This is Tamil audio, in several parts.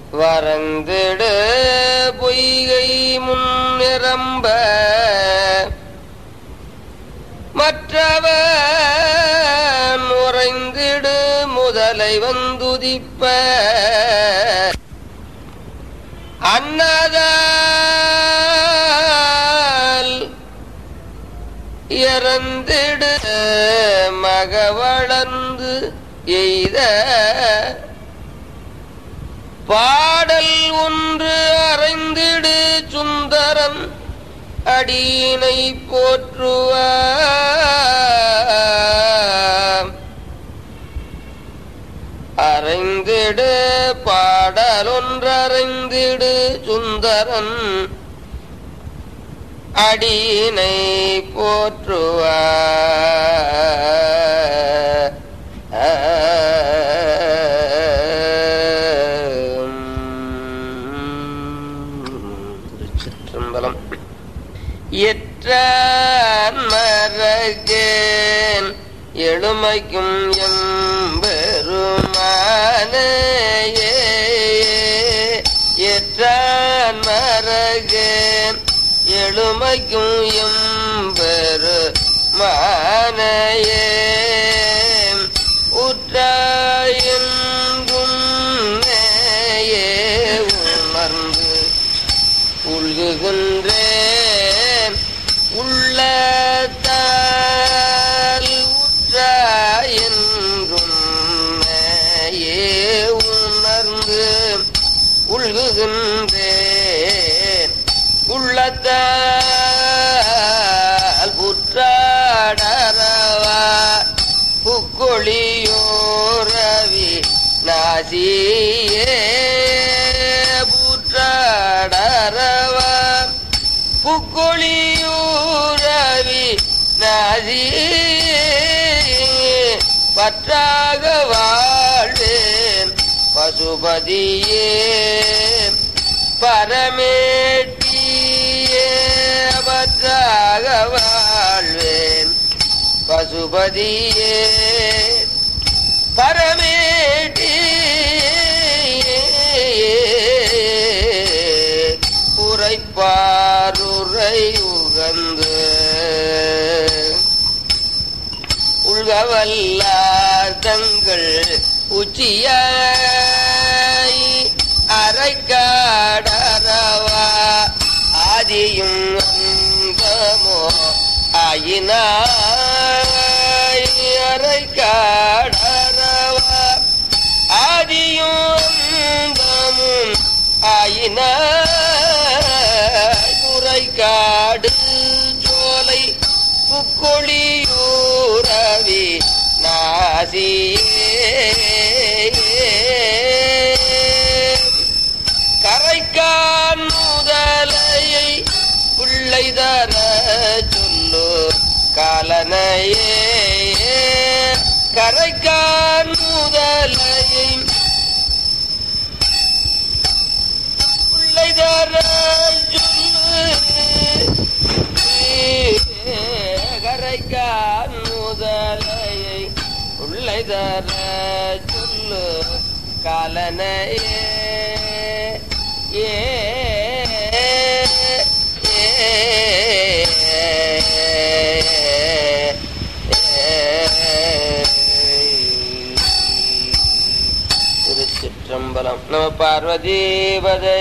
வரந்திடு பொய்கை முன்னிரம்ப மற்றவன் உறைந்திடு முதலை வந்துதிப்ப அன்னதால் இறந்திடு மக வளர்ந்து எய்த பாடல் ஒன்று அறைந்திடு சுந்தரன் அடியினை போற்றுவ அறைந்திடு பாடல் ஒன்றறைந்திடு சுந்தரன் அடியினை போற்றுவ திருச்சிற்றம்பலம் எற்றான் மரகேன் எழுமைக்கும் எம்பெருமானையே எற்றான் மரகேன் எழுமைக்கும் எம்பெரு மானையே உற்றாயென்றும் நேயே உணர்ந்து உள்குகின்றேன் உள்ளத்தால் உற்றாயென்றும் நேயே உணர்ந்து உள்குகின்றேன் உள்ளத்தால் புற்றாடரவா புக்கொழியோரவி நாசியே புற்றாடரவா புக்கொழியூரவி நாசியே பற்றாக வாழ்வேன் பசுபதியே பரமேட்டியே பற்றாக வாழ்வேன் பசுபதியே பரமேட்டியே உரைப்பாருரை உகந்து உள்கவல்லாதங்கள் உச்சியாய் அரைக்காடரவா ஆதியும் அந்தமோ ஆயினாய் அரைக்காடரவா ஆதியும் அந்தமும் ஆயினாய் குறைக்காடு சோலை புக்கொழியூரவி நாசியே கரைக்கான் முதலையை பிள்ளை தர சொல்லு காலனையே கரைக்கான் முதலையை பிள்ளை தர சொல்லு கரைக்கான் முதலையை பிள்ளை தர சொல்லு காலனையே ஏ திருச்சிற்றம்பலம் நம பார்வதீபதே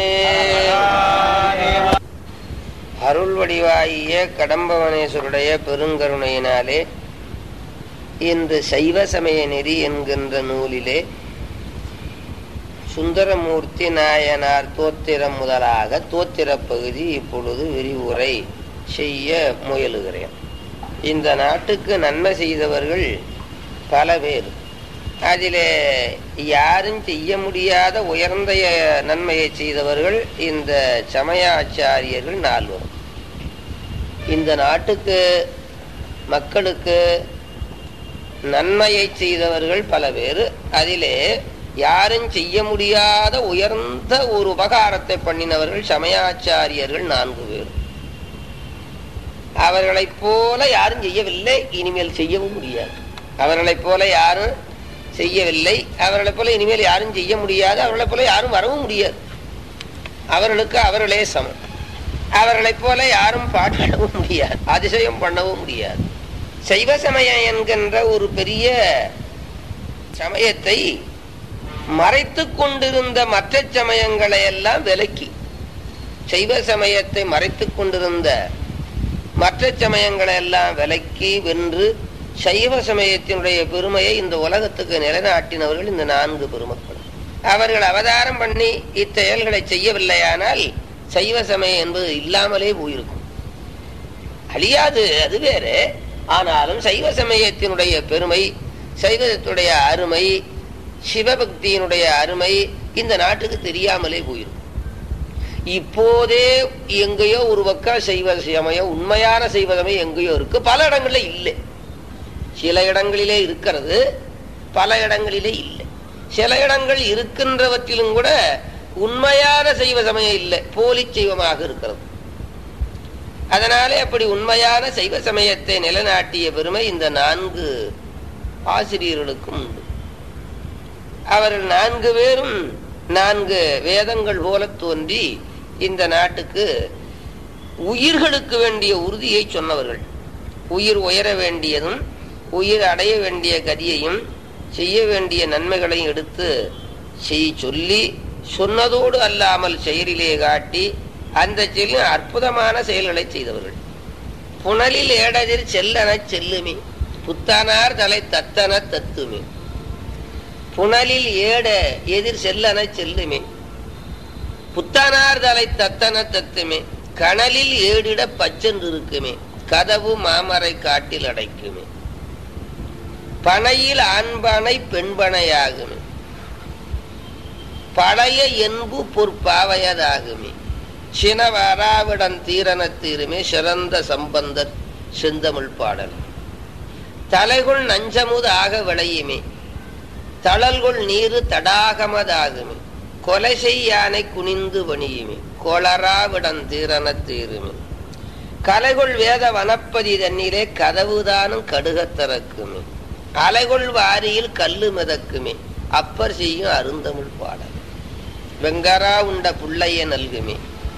அருள் வடிவாகிய கடம்பவனேஸ்வருடைய பெருங்கருணையினாலே இன்று சைவ சமய நெறி என்கின்ற நூலிலே சுந்தரமூர்த்தி நாயனார் தோத்திரம் முதலாக தோத்திர பகுதி இப்பொழுது விரிவுரை செய்ய முயலுகிறேன் இந்த நாட்டுக்கு நன்மை செய்தவர்கள் பல பேர் அதிலே யாரும் செய்ய முடியாத உயர்ந்த நன்மையை செய்தவர்கள் இந்த சமயாச்சாரியர்கள் நால்வரும் இந்த நாட்டுக்கு மக்களுக்கு நன்மையை செய்தவர்கள் பல பேர் அதிலே யாரும் செய்ய முடியாத உயர்ந்த ஒரு உபகாரத்தை பண்ணினவர்கள் சமயாச்சாரியர்கள் நான்கு பேர் அவர்களைப் போல யாரும் செய்யவில்லை இனிமேல் செய்யவும் முடியாது அவர்களைப் போல யாரும் செய்யவில்லை அவர்களைப் போல இனிமேல் யாரும் செய்ய முடியாது அவர்களைப் போல யாரும் வரவும் முடியாது அவர்களுக்கு அவர்களே சமம் அவர்களைப் போல யாரும் பாடவும் முடியாது அதிசயம் பண்ணவும் முடியாது சைவ சமயம் என்கின்ற ஒரு பெரிய சமயத்தை மறைத்து கொண்டிருந்த மற்ற சமயங்களை எல்லாம் விலக்கி சைவ சமயத்தை மறைத்து கொண்டிருந்த மற்ற சமயங்களை எல்லாம் விலக்கி வென்று சைவ சமயத்தினுடைய பெருமையை இந்த உலகத்துக்கு நிலைநாட்டினவர்கள் இந்த நான்கு பெருமக்கள் அவர்கள் அவதாரம் பண்ணி இச்செயல்களை செய்யவில்லையானால் சைவ சமயம் என்பது இல்லாமலே போயிருக்கும் அழியாது அது வேறு ஆனாலும் சைவ சமயத்தினுடைய பெருமை சைவத்துடைய அருமை சிவபக்தியினுடைய அருமை இந்த நாட்டுக்கு தெரியாமலே போயிருக்கும் இப்போதே எங்கேயோ ஒரு பக்கம் சைவ சமயம் உண்மையான சைவ சமயம் எங்கேயோ இருக்கு பல இடங்கள்ல இல்லை சில இடங்களிலே இருக்கிறது பல இடங்களிலே இல்லை சில இடங்கள் இருக்கின்றவற்றிலும் கூட உண்மையான சைவ சமயம் இல்லை போலி சைவமாக இருக்கிறது அதனாலே அப்படி உண்மையான சைவ சமயத்தை நிலைநாட்டிய பெருமை இந்த நான்கு ஆசிரியர்களுக்கும் உண்டு அவர்கள் நான்கு பேரும் நான்கு வேதங்கள் போல தோன்றி இந்த நாட்டுக்கு உயிர்களுக்கு வேண்டிய உறுதியை சொன்னவர்கள் உயிர் உயர வேண்டியதும் உயிர் அடைய வேண்டிய கதியையும் செய்ய வேண்டிய நன்மைகளையும் எடுத்து செய் சொல்லி சொன்னதோடு அல்லாமல் செயலிலே காட்டி அந்த செயலில் அற்புதமான செயல்களை செய்தவர்கள் புனலில் ஏடதிர் செல்லன செல்லுமே புத்தானார் தலை தத்தன தத்துமே புனலில் ஏட எதிர் செல்லன செல்லுமே புத்தானார் தலை தத்தன தத்துமே கனலில் ஏடிட பச்சென்று இருக்குமே கதவு மாமரை காட்டில் அடைக்குமே பனையில் ஆண்பனை பெண்பனையாகுமே பழைய என்பு பொற்பாவையதாகுமே சினவராவிடன் தீரன தீருமே சிறந்த சம்பந்தர் செந்தமிழ் பாடல் தலைகுள் நஞ்சமுது ஆக விளையுமே தளல்குள் நீரு தடாகமதாகுமே கொலை செய்யானை குனிந்து வணியுமே கொளராவிடன் தீரன தீருமே கலைகுள் வேத வனப்பதி தண்ணீரே கதவுதானும் கடுகத் திறக்குமே அலைகுள் வாரியில் கல்லு மிதக்குமே அப்பர் செய்யும் அருந்தமிழ் பாடல் வெங்கரா உண்ட புள்ளைய நல்குமே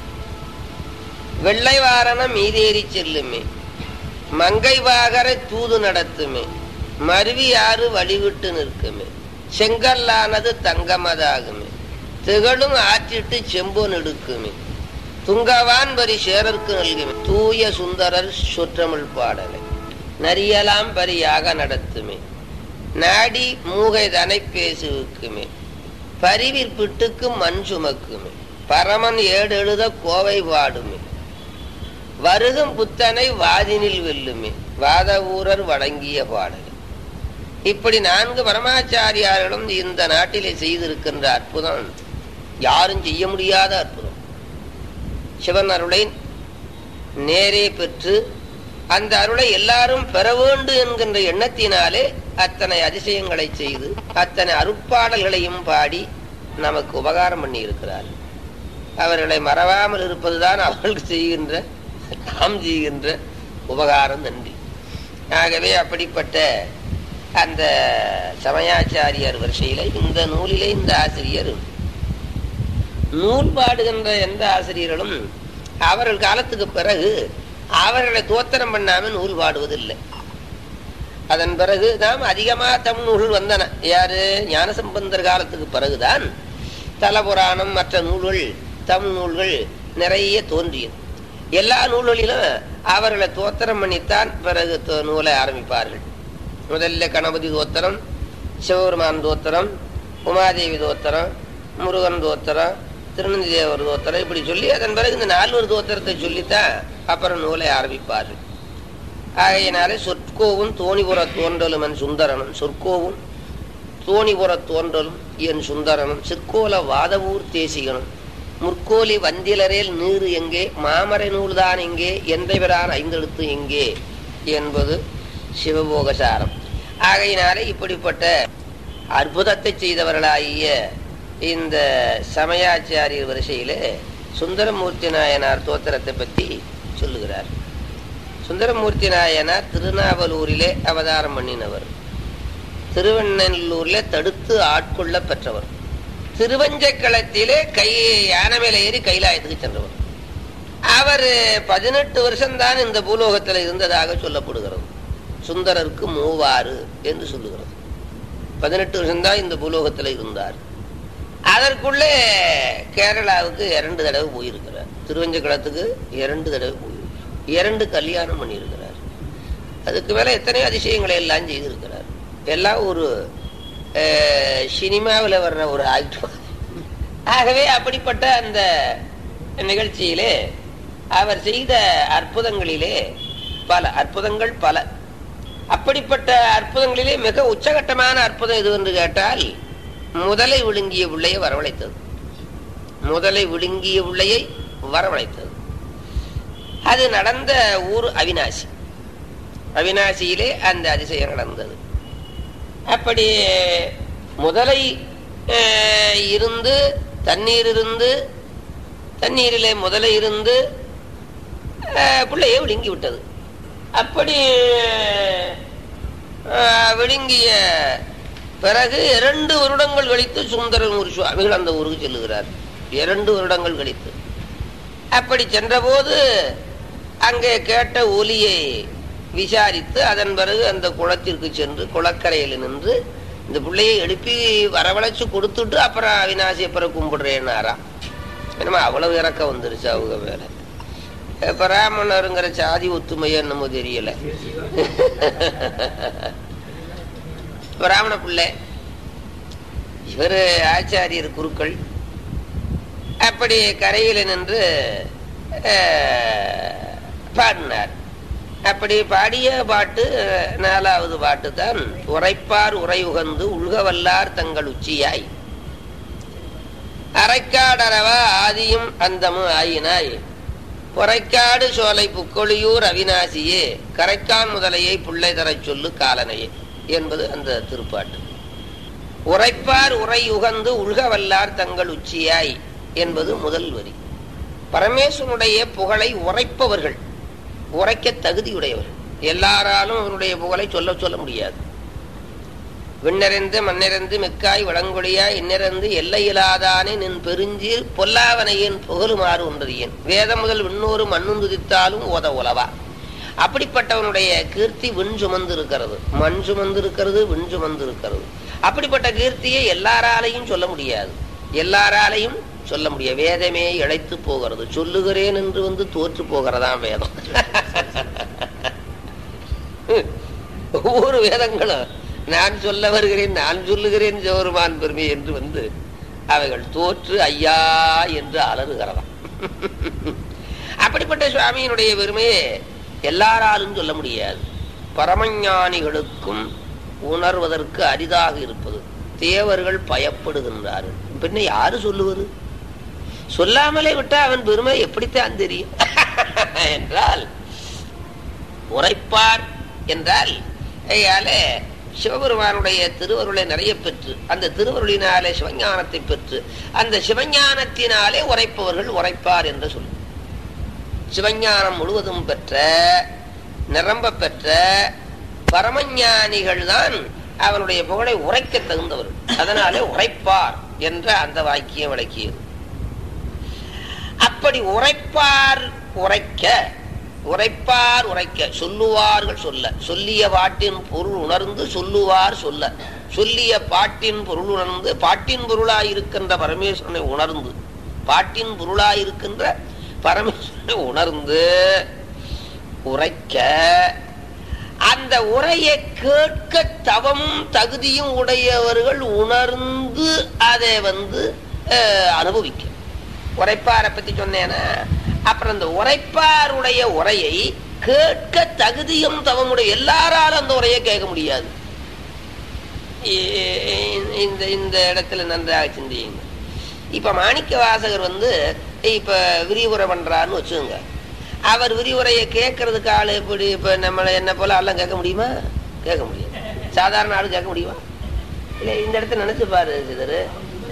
வெள்ளை வாரணம் மீதேறி செல்லுமே மங்கை வாகரை தூது நடத்துமே மருவி ஆறு வழிவிட்டு நிற்குமே செங்கல்லானது தங்கமதாகுமே திகழும் ஆற்றிட்டு செம்பு நெடுக்குமே துங்கவான் வரி சேரர்க்கு நல்குமே தூய சுந்தரர் சொற்றமிழ் பாடலை நரியலாம் பரியாக நடத்துமே நாடி மூகை தனை பேசுவுக்குமே பரிவிற்பிட்டுக்கு மண் சுமக்குமே பரமன் ஏடு எழுத கோவை வாடுமே வருகும் புத்தனை வாதினில் வெல்லுமே வாத ஊரர் வழங்கிய பாடல் இப்படி நான்கு பரமாச்சாரியார்களும் இந்த நாட்டிலே செய்திருக்கின்ற அற்புதம் யாரும் செய்ய முடியாத அற்புதம் சிவன் அருளை நேரே பெற்று அந்த அருளை எல்லாரும் பெற வேண்டும் என்கின்ற எண்ணத்தினாலே அத்தனை அதிசயங்களை செய்து அத்தனை அருட்பாடல்களையும் பாடி நமக்கு உபகாரம் பண்ணி இருக்கிறார் அவர்களை மறவாமல் இருப்பதுதான் அவர்களுக்கு செய்கின்ற நாம் செய்கின்ற உபகாரம் நன்றி ஆகவே அப்படிப்பட்ட அந்த சமயாச்சாரியர் வரிசையில இந்த நூலிலே இந்த ஆசிரியர் நூல் பாடுகின்ற எந்த ஆசிரியர்களும் அவர்கள் காலத்துக்கு பிறகு அவர்களை தோத்திரம் பண்ணாம நூல் பாடுவதில்லை அதன் பிறகு தான் அதிகமாக தமிழ் நூல்கள் வந்தன யாரு ஞானசம்பந்தர் காலத்துக்கு பிறகுதான் தலபுராணம் மற்ற நூல்கள் தமிழ் நூல்கள் நிறைய தோன்றியது எல்லா நூல்களிலும் அவர்களை தோத்திரம் பண்ணித்தான் பிறகு தோ- நூலை ஆரம்பிப்பார்கள் முதல்ல கணபதி தோத்திரம் சிவபெருமான் தோத்திரம் உமாதேவி தோத்திரம் முருகன் தோத்திரம் திருநந்தி தேவர் தோத்திரம் இப்படி சொல்லி அதன் பிறகு இந்த நால்வர் தோத்திரத்தை சொல்லித்தான் அப்புறம் நூலை ஆரம்பிப்பார்கள் ஆகையினாலே சொற்கோவும் தோணிபுற தோன்றலும் என் சுந்தரனும் சொற்கோவும் தோணிபுற தோன்றலும் என் சுந்தரனும் சிற்கோல வாதவூர் தேசிகனும் முற்கோலி வந்திலரேல் நீரு எங்கே மாமரை நூல்தான் எங்கே எந்தைவரான் ஐந்தெழுத்து எங்கே என்பது சிவபோகசாரம் ஆகையினாலே இப்படிப்பட்ட அற்புதத்தை செய்தவர்களாகிய இந்த சமயாச்சாரியர் வரிசையிலே சுந்தரமூர்த்தி நாயனார் தோத்திரத்தை பற்றி சொல்லுகிறார் சுந்தரமூர்த்தி நாயனார் திருநாவலூரிலே அவதாரம் பண்ணினவர் திருவண்ணூர்ல தடுத்து ஆட்கொள்ள பெற்றவர் திருவஞ்சக்களத்திலே கை யானை மேல ஏறி கைலாயத்துக்கு சென்றவர் அவர் பதினெட்டு வருஷம்தான் இந்த பூலோகத்தில் இருந்ததாக சொல்லப்படுகிறது சுந்தரருக்கு மூவாறு என்று சொல்லுகிறது பதினெட்டு வருஷம்தான் இந்த பூலோகத்தில் இருந்தார் அதற்குள்ளே கேரளாவுக்கு இரண்டு தடவை போயிருக்கிறார் திருவஞ்சக்குளத்துக்கு இரண்டு தடவை போயிருக்கிறார் இரண்டு கல்யாணம் பண்ணியிருக்கிறார் அதுக்கு மேல எத்தனையோ அதிசயங்களை எல்லாம் செய்திருக்கிறார் எல்லாம் ஒரு சினிமாவில் வர்ற ஒரு ஆக்டர் ஆகவே அப்படிப்பட்ட அந்த நிகழ்ச்சியிலே அவர் செய்த அற்புதங்களிலே பல அற்புதங்கள் பல அப்படிப்பட்ட அற்புதங்களிலே மிக உச்சகட்டமான அற்புதம் எது என்று கேட்டால் முதலை விழுங்கிய பிள்ளையை வரவழைத்தது முதலை விழுங்கிய பிள்ளையை வரவழைத்தது அது நடந்த ஊர் அவினாசி அவினாசியிலே அந்த அதிசயம் நடந்தது அப்படி முதலை இருந்து தண்ணீர் இருந்து தண்ணீரிலே முதலை இருந்து பிள்ளையை விழுங்கி விட்டது அப்படி விழுங்கிய பிறகு இரண்டு வருடங்கள் கழித்து சுந்தரமூர் சுவாமிகள் அந்த ஊருக்கு செல்லுகிறார் இரண்டு வருடங்கள் கழித்து அப்படி சென்றபோது அங்கே கேட்ட ஒலியை விசாரித்து அதன் பிறகு அந்த குளத்திற்கு சென்று குளக்கரையில் நின்று இந்த பிள்ளையை எழுப்பி வரவழைச்சு கொடுத்துட்டு அப்புறம் அவினாசி அப்புறம் கும்பிடுறேன்னாராம் என்னமா அவ்வளவு இறக்க வந்துருச்சு அவங்க வேலை பிராமணருங்கிற சாதி ஒத்துமையை என்னமோ தெரியல பிராமண பிள்ளை இவர் ஆச்சாரியர் குருக்கள் அப்படி கரையில் நின்று பாடினார் அப்படி பாடிய பாட்டு நாலாவது பாட்டு தான் உரைப்பார் உரை உகந்து உள்கவல்லார் தங்கள் உச்சியாய் அரைக்காடரவா ஆதியும் அந்தமும் ஆயினாய் பொறைக்காடு சோலை புக்கொழியூர் அவினாசியே கரைக்கான் முதலையை புள்ளை தரச் சொல்லு காலனையே என்பது அந்த திருப்பாட்டு உரைப்பார் உரை உகந்து உள்கவல்லார் தங்கள் உச்சியாய் என்பது முதல் வரி பரமேஸ்வனுடைய புகழை உரைப்பவர்கள் உரைக்க தகுதியுடையவர்கள் எல்லாராலும் அவருடைய புகழை சொல்ல சொல்ல முடியாது விண்ணறிந்து மண்ணிறந்து மிக்காய் வளங்கொழியாய் இன்னிறந்து எல்லையிலாதானே நின் பெருஞ்சீர் பொல்லாவனையேன் புகழுமாறு ஒன்றறியேன் வேதம் முதல் விண்ணோரு மண்ணும் துதித்தாலும் ஓத உலவா அப்படிப்பட்டவனுடைய கீர்த்தி விண் சுமந்து இருக்கிறது மண் சுமந்து இருக்கிறது விண் சுமந்து இருக்கிறது அப்படிப்பட்ட கீர்த்தியை எல்லாராலையும் சொல்ல முடியாது எல்லாராலையும் சொல்ல முடியாது வேதமே இழைத்து போகிறது சொல்லுகிறேன் என்று வந்து தோற்று போகிறதாம் வேதம் ஒவ்வொரு வேதங்களும் நான் சொல்ல வருகிறேன் நான் சொல்லுகிறேன் ஜோருமான் பெருமை என்று வந்து அவைகள் தோற்று ஐயா என்று அலறுகிறதாம் அப்படிப்பட்ட சுவாமியினுடைய பெருமையை எல்லாராலும் சொல்ல முடியாது பரமஞானிகளுக்கும் உணர்வதற்கு அரிதாக இருப்பது தேவர்கள் பயப்படுகின்றார்கள் பின்ன யாரு சொல்லுவது சொல்லாமலே விட்டா அவன் பெருமை எப்படித்தான் தெரியும் என்றால் உரைப்பார் என்றால் ஐயாலே சிவபெருமானுடைய திருவருளை நிறைய பெற்று அந்த திருவருளினாலே சிவஞானத்தை பெற்று அந்த சிவஞானத்தினாலே உரைப்பவர்கள் உரைப்பார் என்று சொல்லு சிவஞானம் முழுவதும் பெற்ற நிரம்ப பெற்ற பரமஞானிகள் தான் அவனுடைய புகழை உரைக்க தகுந்தவர்கள் அதனாலே உரைப்பார் என்ற அந்த வாக்கியம் விளக்கியது அப்படி உரைப்பார் உரைக்க உரைப்பார் உரைக்க சொல்லுவார்கள் சொல்ல சொல்லிய பாட்டின் பொருள் உணர்ந்து சொல்லுவார் சொல்ல சொல்லிய பாட்டின் பொருள் உணர்ந்து பாட்டின் பொருளாயிருக்கின்ற பரமேஸ்வரனை உணர்ந்து பாட்டின் பொருளாயிருக்கின்ற பரமேஸ்வரனை உணர்ந்து உரைக்க அந்த உரையை கேட்க தவமும் தகுதியும் உடையவர்கள் உணர்ந்து அதை வந்து அனுபவிக்க உரைப்பாரை பத்தி சொன்னேன்னா அப்புறம் அந்த உரைப்பாருடைய உரையை கேட்க தகுதியும் தவமுடைய எல்லாராலும் அந்த உரையை கேட்க முடியாது இந்த இந்த இடத்துல நன்றாக சிந்தியுங்க இப்ப மாணிக்க வாசகர் வந்து இப்ப விரிவுரை பண்றாருன்னு வச்சுக்கோங்க அவர் விரிவுரையை கேட்கறதுக்கு ஆள் எப்படி இப்ப நம்மளை என்ன போல எல்லாம் கேட்க முடியுமா கேட்க முடியாது சாதாரண ஆளு கேட்க முடியுமா இல்ல இந்த இடத்த நினைச்சு பாரு சிதரு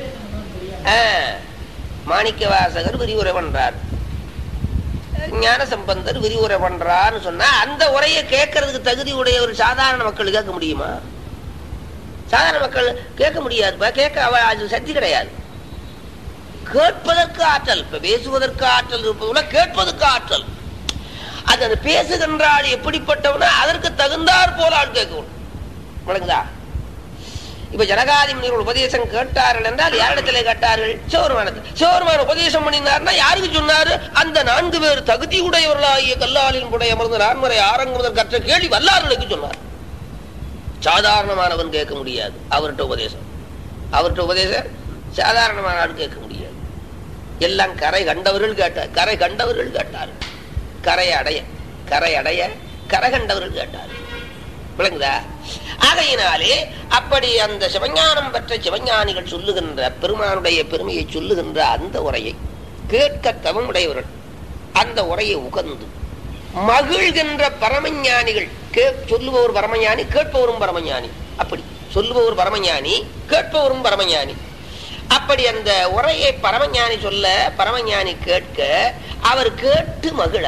மாணிக்க வாசகர் விரிவுரை பண்றார் ஞான சம்பந்தர் விரிவுரை பண்றாருன்னு சொன்னா அந்த உரையை கேட்கறதுக்கு தகுதி உடைய ஒரு சாதாரண மக்கள் கேட்க முடியுமா சாதாரண மக்கள் கேட்க முடியாது கேட்க அவ அது சக்தி கிடையாது கேட்பதற்கு ஆற்றல் இப்ப பேசுவதற்கு ஆற்றல் இருப்பதுல கேட்பதற்கு ஆற்றல் அது அந்த பேசுகின்ற ஆள் எப்படிப்பட்டவனா அதற்கு தகுந்தாற் போல ஆள் கேட்கணும் விளங்குதா இப்ப ஜனகாதி முனிவர் உபதேசம் கேட்டார்கள் என்றால் யாரிடத்திலே கேட்டார்கள் சிவருமானத்தில் சிவருமான உபதேசம் பண்ணினார்னா யாருக்கு சொன்னாரு அந்த நான்கு பேர் தகுதி உடையவர்களாகிய கல்லாலின் புடைய அமர்ந்து நான்முறை ஆரங்குவதற்கு கற்ற கேள்வி வல்லார்களுக்கு சொன்னார் சாதாரணமானவன் கேட்க முடியாது அவர்கிட்ட உபதேசம் அவர்கிட்ட உபதேசம் சாதாரணமான ஆள் கேட்க முடியாது எல்லாம் கரை கண்டவர்கள் கேட்டார் கரை கண்டவர்கள் கேட்டார்கள் கரை அடைய கரை அடைய கரை கண்டவர்கள் கேட்டார்கள் விளங்குதா ஆகையினாலே அப்படி அந்த சிவஞானம் பெற்ற சிவஞானிகள் சொல்லுகின்ற பெருமானுடைய பெருமையை சொல்லுகின்ற அந்த உரையை கேட்க தவமுடையவர்கள் அந்த உரையை உகந்து மகிழ்கின்ற பரமஞானிகள் கே- சொல்லுபவர் பரமஞானி கேட்பவரும் பரமஞானி அப்படி சொல்லுபவர் பரமஞானி கேட்பவரும் பரமஞானி அப்படி அந்த உரையை பரமஞானி சொல்ல பரமஞானி கேட்க அவர் கேட்டு மகிழ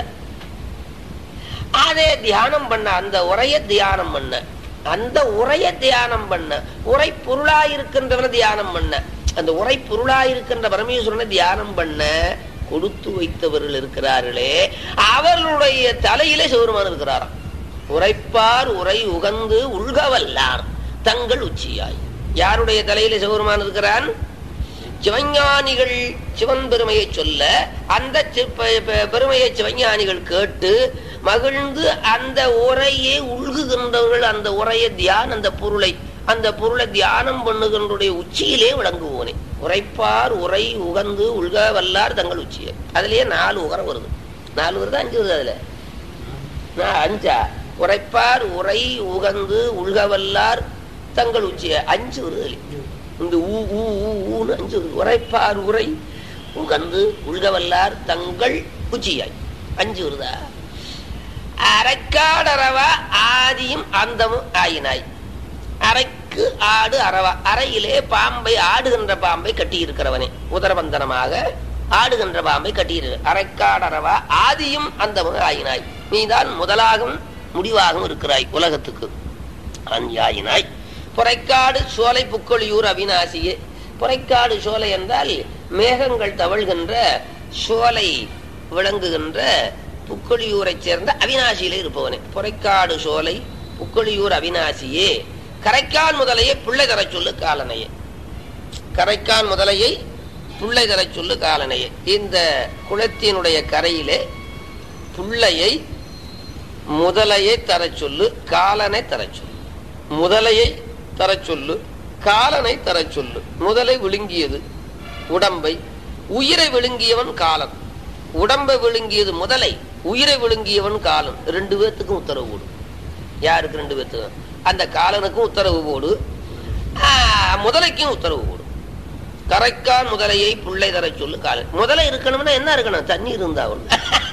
அதே தியானம் பண்ண அந்த உரைய தியானம் பண்ண அந்த உரைய தியானம் பண்ண உரை பொருளாயிருக்கின்றவன தியானம் பண்ண அந்த உரை பொருளாயிருக்கின்ற பரமேஸ்வரனை தியானம் பண்ண கொடுத்து வைத்தவர்கள் இருக்கிறார்களே அவர்களுடைய தலையிலே சிவருமான் இருக்கிறாராம் உரைப்பார் உரை உகந்து உள்கவல்லார் தங்கள் உச்சியாய் யாருடைய தலையிலே சிவருமான் இருக்கிறான் சிவஞானிகள் சிவன் பெருமையை சொல்ல அந்த சி- பெ- பெ- பெருமையை சிவஞானிகள் கேட்டு மகிழ்ந்து அந்த உரையை உள்குகின்றவர்கள் அந்த உரையை தியான அந்த பொருளை அந்த பொருளை தியானம் பண்ணுகின்றடைய உச்சியிலே விளங்குவோனே உரைப்பார் உரை உகந்து உள்க வல்லார் தங்கள் உச்சியை அதுலயே நாலு உகரம் வருது நாலு வருது அஞ்சு வருது அதுல நான் அஞ்சா உரைப்பார் உரை உகந்து உள்கவல்லார் தங்கள் உச்சிய அஞ்சு வருது அதுல. இந்த ஊ ஊ ஊ ஊன்னு அஞ்சு வருது உரைப்பார் உரை உகந்து உள்கவல்லார் தங்கள் உச்சியாய் அஞ்சு வருதா அரைக்காடரவா ஆதியும் அந்தமும் ஆயினாய் அரைக்கு ஆடு அரவா அறையிலே பாம்பை ஆடுகின்ற பாம்பை கட்டி இருக்கிறவனே உதரபந்தனமாக ஆடுகின்ற பாம்பை கட்டியிரு அரைக்காடரவா ஆதியும் அந்தமும் ஆயினாய் நீதான் முதலாகவும் முடிவாகவும் இருக்கிறாய் உலகத்துக்கு அஞ்சாயினாய் புரைக்காடு சோலை புக்கொழியூர் அவிநாசியே புரைக்காடு சோலை என்றால் மேகங்கள் தவழ்கின்ற சோலை விளங்குகின்ற புக்கொழியூரைச் சேர்ந்த அவிநாசியிலே இருப்பவனே புரைக்காடு சோலை புக்கொழியூர் அவிநாசியே கரைக்கான் முதலையை பிள்ளை தரச் சொல்லு காலனையே கரைக்கான் முதலையை புள்ளை தரச் சொல்லு காலனையே இந்த குளத்தினுடைய கரையிலே புள்ளையை முதலையை தரச் சொல்லு காலனை தரச் சொல்லு முதலையை தரச் சொல்லு காலனை தரச் சொல்லு முதலை விழுங்கியது உடம்பை உயிரை விழுங்கியவன் காலன் உடம்பை விழுங்கியது முதலை உயிரை விழுங்கியவன் காலன் ரெண்டு பேர்த்துக்கும் உத்தரவு போடு யாருக்கு ரெண்டு பேர்த்துக்கும் அந்த காலனுக்கும் உத்தரவு போடு ஆ, முதலைக்கும் உத்தரவு போடு கரைக்கான் முதலையை புள்ளை தரச் சொல்லு காலன் முதலை இருக்கணும்னா என்ன இருக்கணும் தண்ணீர் இருந்தா ஒண்ணு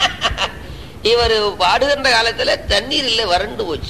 இவர் பாடுகின்ற காலத்துல தண்ணீர் இல்லை வறண்டு போச்சு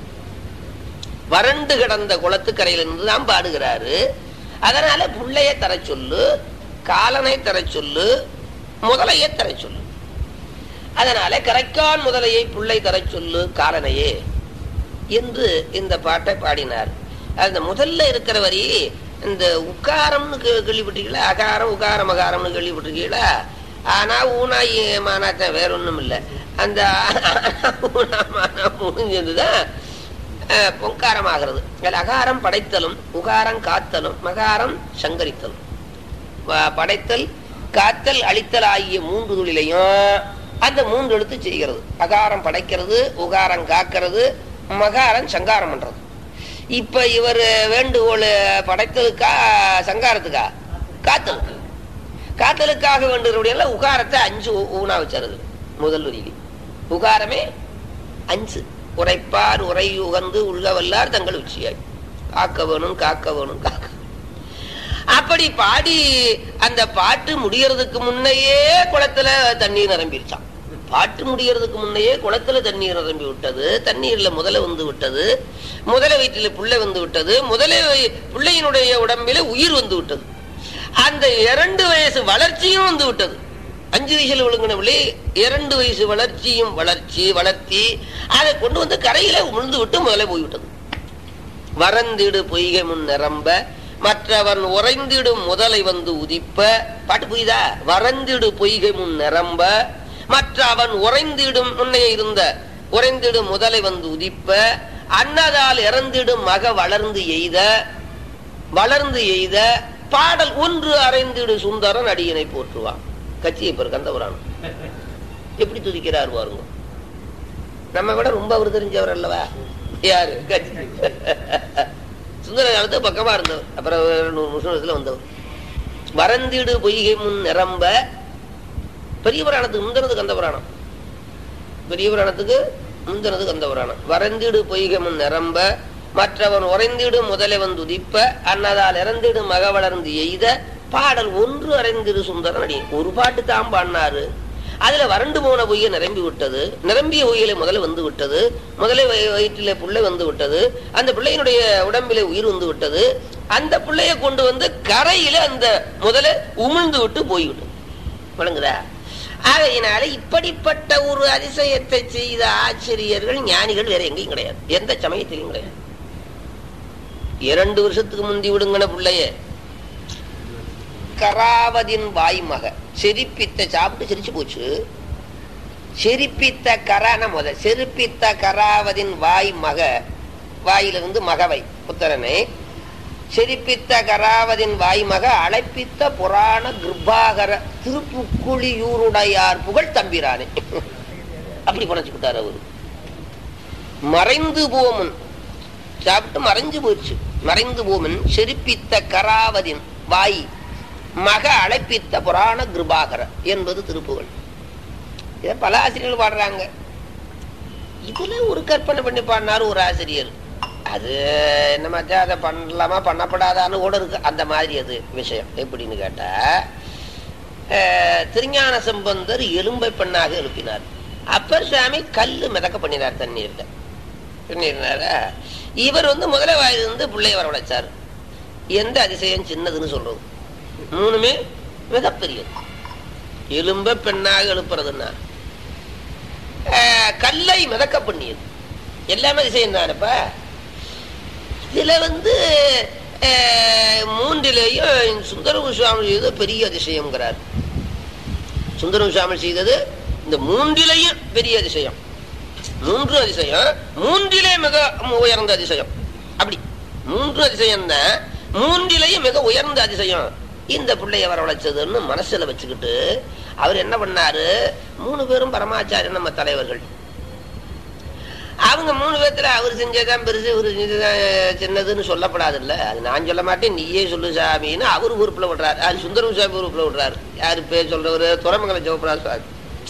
வறண்டு கிடந்த குளத்துக்கரையில இருந்து தான் பாடுகிறாரு அதனால புள்ளைய தர சொல்லு காலனை தர சொல்லு முதலையை தர சொல்லு அதனால கரைக்கான் முதலையை புள்ளை தர சொல்லு காலனையே என்று இந்த பாட்டை பாடினார் அந்த முதல்ல இருக்கிற வரி இந்த உக்காரம்னு கே- கேள்விப்பட்டிருக்கீங்களா அகாரம் உகாரம் அகாரம்னு கேள்விப்பட்டிருக்கீங்களா ஆனா ஊனாய் மானாத்தான் வேற ஒண்ணும் இல்லை அந்த ஊனா மானா முடிஞ்சதுதான் அஹ், பொங்காரமாகிறது அதில் அகாரம் படைத்தலும் உகாரம் காத்தலும் மகாரம் சங்கரித்தலும் வ- படைத்தல் காத்தல் அழித்தல் ஆகிய மூன்று தொழிலையும் அந்த மூன்று எழுத்து செய்கிறது அகாரம் படைக்கிறது உகாரம் காக்கிறது மகாரம் சங்காரம் பண்றது இப்ப இவர் வேண்டுகோள் படைத்தலுக்கா சங்காரத்துக்கா காத்தலுக்கு காத்தலுக்காக வேண்டுகிறபடியால உகாரத்தை அஞ்சு ஊ- ஊனா வச்சிருது முதல் வரியிலே உகாரமே அஞ்சு உரைப்பார் உரை உகந்து உள்கவல்லார் தங்கள் உச்சியாய் காக்க வேணும் காக்க வேணும் காக்க அப்படி பாடி அந்த பாட்டு முடியறதுக்கு முன்னையே குளத்துல தண்ணீர் நிரம்பிருச்சான் பாட்டு முடியறதுக்கு முன்னையே குளத்துல தண்ணீர் நிரம்பி விட்டது தண்ணீர்ல முதல வந்து விட்டது முதல வயிற்றில புள்ளை வந்து விட்டது முதல வயி- பிள்ளையினுடைய உடம்பில உயிர் வந்து விட்டது அந்த இரண்டு வயசு வளர்ச்சியும் வந்து விட்டது அஞ்சு வயசுல விழுங்கின பிள்ளை இரண்டு வயசு வளர்ச்சியும் வளர்ச்சி வளர்த்தி அதை கொண்டு வந்து கரையில விழுந்து விட்டு முதல்ல போய்விட்டது வரந்திடு பொய்கை முன் நிரம்ப மற்றவன் உறைந்திடும் முதலை வந்து உதிப்ப பாட்டு புரியுதா வரந்திடு பொய்கை முன் நிரம்ப மற்ற அவன் உறைந்திடும் முன்னே இருந்த உறைந்திடும் முதலை வந்து உதிப்ப அன்னதால் இறந்திடும் மக வளர்ந்து எய்த வளர்ந்து எய்த பாடல் ஒன்று அறைந்திடு சுந்தரன் அடியினை போற்றுவான் கட்சியை பெரு கந்தபுராணம் எப்படி துதிக்கிறார் பாருங்க நம்ம விட ரொம்ப அவர் தெரிஞ்சவர் அல்லவா யாரு கட்சி சுந்தர காலத்து பக்கமா இருந்தவர் அப்புறம் ஒரு நூறு வருஷத்துல வந்தவர் வரந்திடு பொய்கை முன் நிரம்ப பெரிய புராணத்துக்கு முந்தினது கந்த புராணம் பெரிய புராணத்துக்கு முந்தினது கந்த புராணம் வரந்திடு பொய்கை முன் நிரம்ப மற்றவன் உறைந்திடு முதலை வந்து உதிப்ப அன்னதால் இறந்திடு மக வளர்ந்து எய்த பாடல் ஒன்று அறைந்திடு சுந்தரன் அடி ஒரு பாட்டு தான் பாடினாரு அதுல வறண்டு போன பொய்யை நிரம்பி விட்டது நிரம்பிய பொய்யில முதல்ல வந்து விட்டது முதலை வய- வயிற்றிலே பிள்ளை வந்து விட்டது அந்த பிள்ளையினுடைய உடம்பிலே உயிர் வந்து விட்டது அந்த பிள்ளையை கொண்டு வந்து கரையில அந்த முதல்ல உமிழ்ந்து விட்டு போய்விட்டது விளங்குதா ஆகையினால இப்படிப்பட்ட ஒரு அதிசயத்தை செய்த ஆச்சரியர்கள் ஞானிகள் வேற எங்கேயும் கிடையாது எந்த சமயத்திலையும் கிடையாது இரண்டு வருஷத்துக்கு முந்தி விடுங்கன பிள்ளைய கராவதின் வாய்மக செரிப்பித்த சாப்பிட்டு சிரிச்சு போச்சு செரிப்பித்த கரான முத செரிப்பித்த கராவதின் வாய் மக வாயிலிருந்து மகவை புத்திரனை செரிப்பித்த கராவதின் வாய்மக அழைப்பித்த புராண கிருபாகர திருப்புக்குழியூருடையார் புகழ் தம்பிரானே அப்படி பணச்சுக்கிட்டார் அவரு மறைந்து போமன் சாப்பிட்டு மறைஞ்சு போயிடுச்சு மறைந்து போமன் செரிப்பித்த கராவதின் வாய் மக அழைப்பித்த புராண கிருபாகர என்பது திருப்புகழ் இதை பல ஆசிரியர்கள் பாடுறாங்க இதுல ஒரு கற்பனை பண்ணி பாடினாரு ஒரு ஆசிரியர் அது என்ன மச்சா அதை பண்ணலாமா பண்ணப்படாதான்னு கூட இருக்கு அந்த மாதிரி அது விஷயம் எப்படின்னு கேட்டா அஹ், திருஞான சம்பந்தர் எலும்பை பெண்ணாக எழுப்பினார் அப்பர் சுவாமி கல்லு மிதக்க பண்ணினார் தண்ணீர்ல பண்ணிருந்தாரா இவர் வந்து முதல வாயிலிருந்து பிள்ளைய வரவழைச்சார் எந்த அதிசயம் சின்னதுன்னு சொல்றது மூணுமே மிகப்பெரியது எலும்ப பெண்ணாக எழுப்புறதுன்னா அஹ், கல்லை மிதக்க பண்ணியது எல்லாமே அதிசயம் தானப்பா இதுல வந்து அஹ், மூன்றிலேயும் சுந்தரமு சுவாமி செய்தது பெரிய அதிசயம்ங்கிறார் சுந்தரம் சுவாமி செய்தது இந்த மூன்றிலேயும் பெரிய அதிசயம் மூன்று அதிசயம் மூன்றிலே மிக உயர்ந்த அதிசயம் அப்படி மூன்று அதிசயம் தான் மூன்றிலேயும் மிக உயர்ந்த அதிசயம் இந்த பிள்ளைய வரவழைச்சதுன்னு மனசுல வச்சுக்கிட்டு அவர் என்ன பண்ணாரு மூணு பேரும் பரமாச்சாரியன் நம்ம தலைவர்கள் அவங்க மூணு பேர்த்துல அவர் செஞ்சதான் பெருசு இவர் செஞ்சதான் சின்னதுன்னு சொல்லப்படாது இல்ல அது நான் சொல்ல மாட்டேன் நீயே சொல்லு சாமின்னு அவர் உறுப்புல விடுறாரு அது சுந்தரம் சாமி உறுப்புல விடுறாரு யாரு பேர் சொல்றவரு துறமங்கல ஜோபரா சுவாமி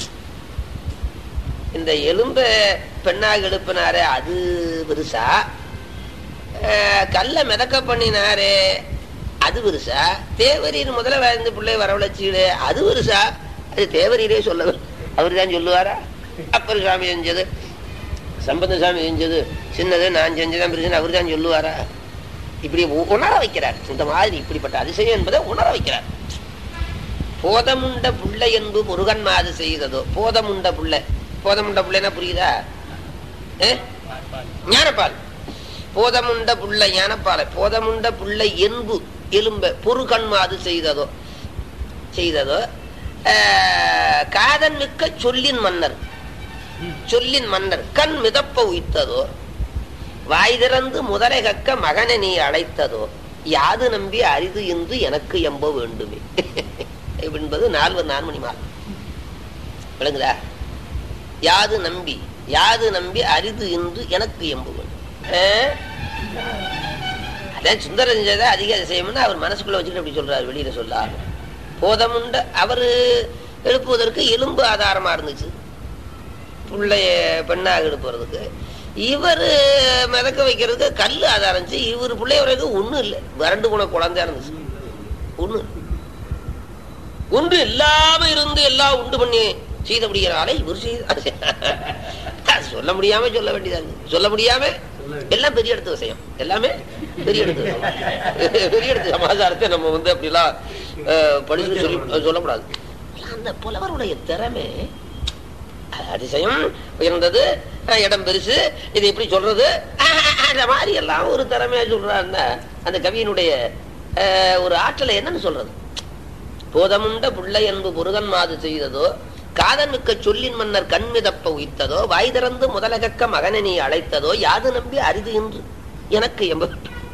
இந்த எலும்ப பெண்ணாக எழுப்பினாரே அது பெருசா அஹ், கல்லை மிதக்க பண்ணினாரே அது பெருசா தேவரீர் முதல்ல வாழ்ந்து பிள்ளை வரவழைச்சீடு அது பெருசா அது தேவரீரே சொல்ல அவர் தான் சொல்லுவாரா அப்பர் சாமி செஞ்சது சம்பந்த சாமி செஞ்சது சின்னது நான் செஞ்சதான் பெருசுன்னு அவர் தான் சொல்லுவாரா இப்படி உ- உணர வைக்கிறார் இந்த மாதிரி இப்படிப்பட்ட அதிசயம் என்பதை உணர வைக்கிறார் போதமுண்ட புள்ளை என்பு முருகன் மாது செய்ததோ போதமுண்ட புள்ளை போதமுண்ட புள்ளைனா புரியுதா ஏ? ஞானப்பால் போதமுண்ட புள்ளை ஞானப்பாலை போதமுண்ட புள்ளை என்பு எலும்ப பொறுகண் மாது செய்ததோ செய்ததோ ஆஹ், காதன் மிக்க சொல்லின் மன்னர் சொல்லின் மன்னர் கண் மிதப்ப உய்த்ததோ வாய் திறந்து முதலை கக்க மகனை நீ அழைத்ததோ யாது நம்பி அரிது என்று எனக்கு எம்ப வேண்டுமே என்பது நால்வர் நான்மணி மால் விளங்குதா யாது நம்பி யாது நம்பி அரிது என்று எனக்கு எம்ப வேண்டும் ஆ? அதான் சுந்தர செஞ்சதை அதிக அதிசயம்னு அவர் மனசுக்குள்ள வச்சுட்டு அப்படி சொல்றாரு வெளியில சொல்லாம போதமுண்ட அவரு எழுப்புவதற்கு எலும்பு ஆதாரமா இருந்துச்சு பிள்ளைய பெண்ணாக எழுப்புறதுக்கு இவர் மிதக்க வைக்கிறதுக்கு கல் ஆதாரம் இருந்துச்சு இவர் பிள்ளைய வரைக்கும் ஒண்ணும் இல்லை வறண்டு போன குழந்தையா இருந்துச்சு ஒண்ணு ஒன்று இல்லாம இருந்து எல்லாம் உண்டு பண்ணி செய்தபடியால இவர் செய்த சொல்ல முடியாம சொல்ல வேண்டியதா இருக்கு சொல்ல முடியாம எல்லாம் பெரிய இடத்து விஷயம் எல்லாமே பெரிய இடத்து விஷயம். பெரிய இடத்து சமாச்சாரத்தை நம்ம வந்து அப்படிலாம் அஹ், படிச்சு சொல்லி சொல்லக்கூடாது அந்த புலவருடைய திறமை அதிசயம் உயர்ந்தது அஹ், இடம் பெருசு இது எப்படி சொல்றது ஆஹ், ஆஹ், ஆஹ், அந்த மாதிரி எல்லாம் ஒரு திறமையா சொல்றாருன்னா அந்த கவியினுடைய அஹ், ஒரு ஆற்றலை என்னன்னு சொல்றது போதமுண்ட புள்ளை என்பு முருகன் மாது செய்ததோ காதனுக்க சொல்லின் மன்னர் கண்மிதப்ப உயிர்த்ததோ வாய் திறந்து முதலகக்க மகனை நீ அழைத்ததோ யாது நம்பி அரிது என்று எனக்கு எம்ப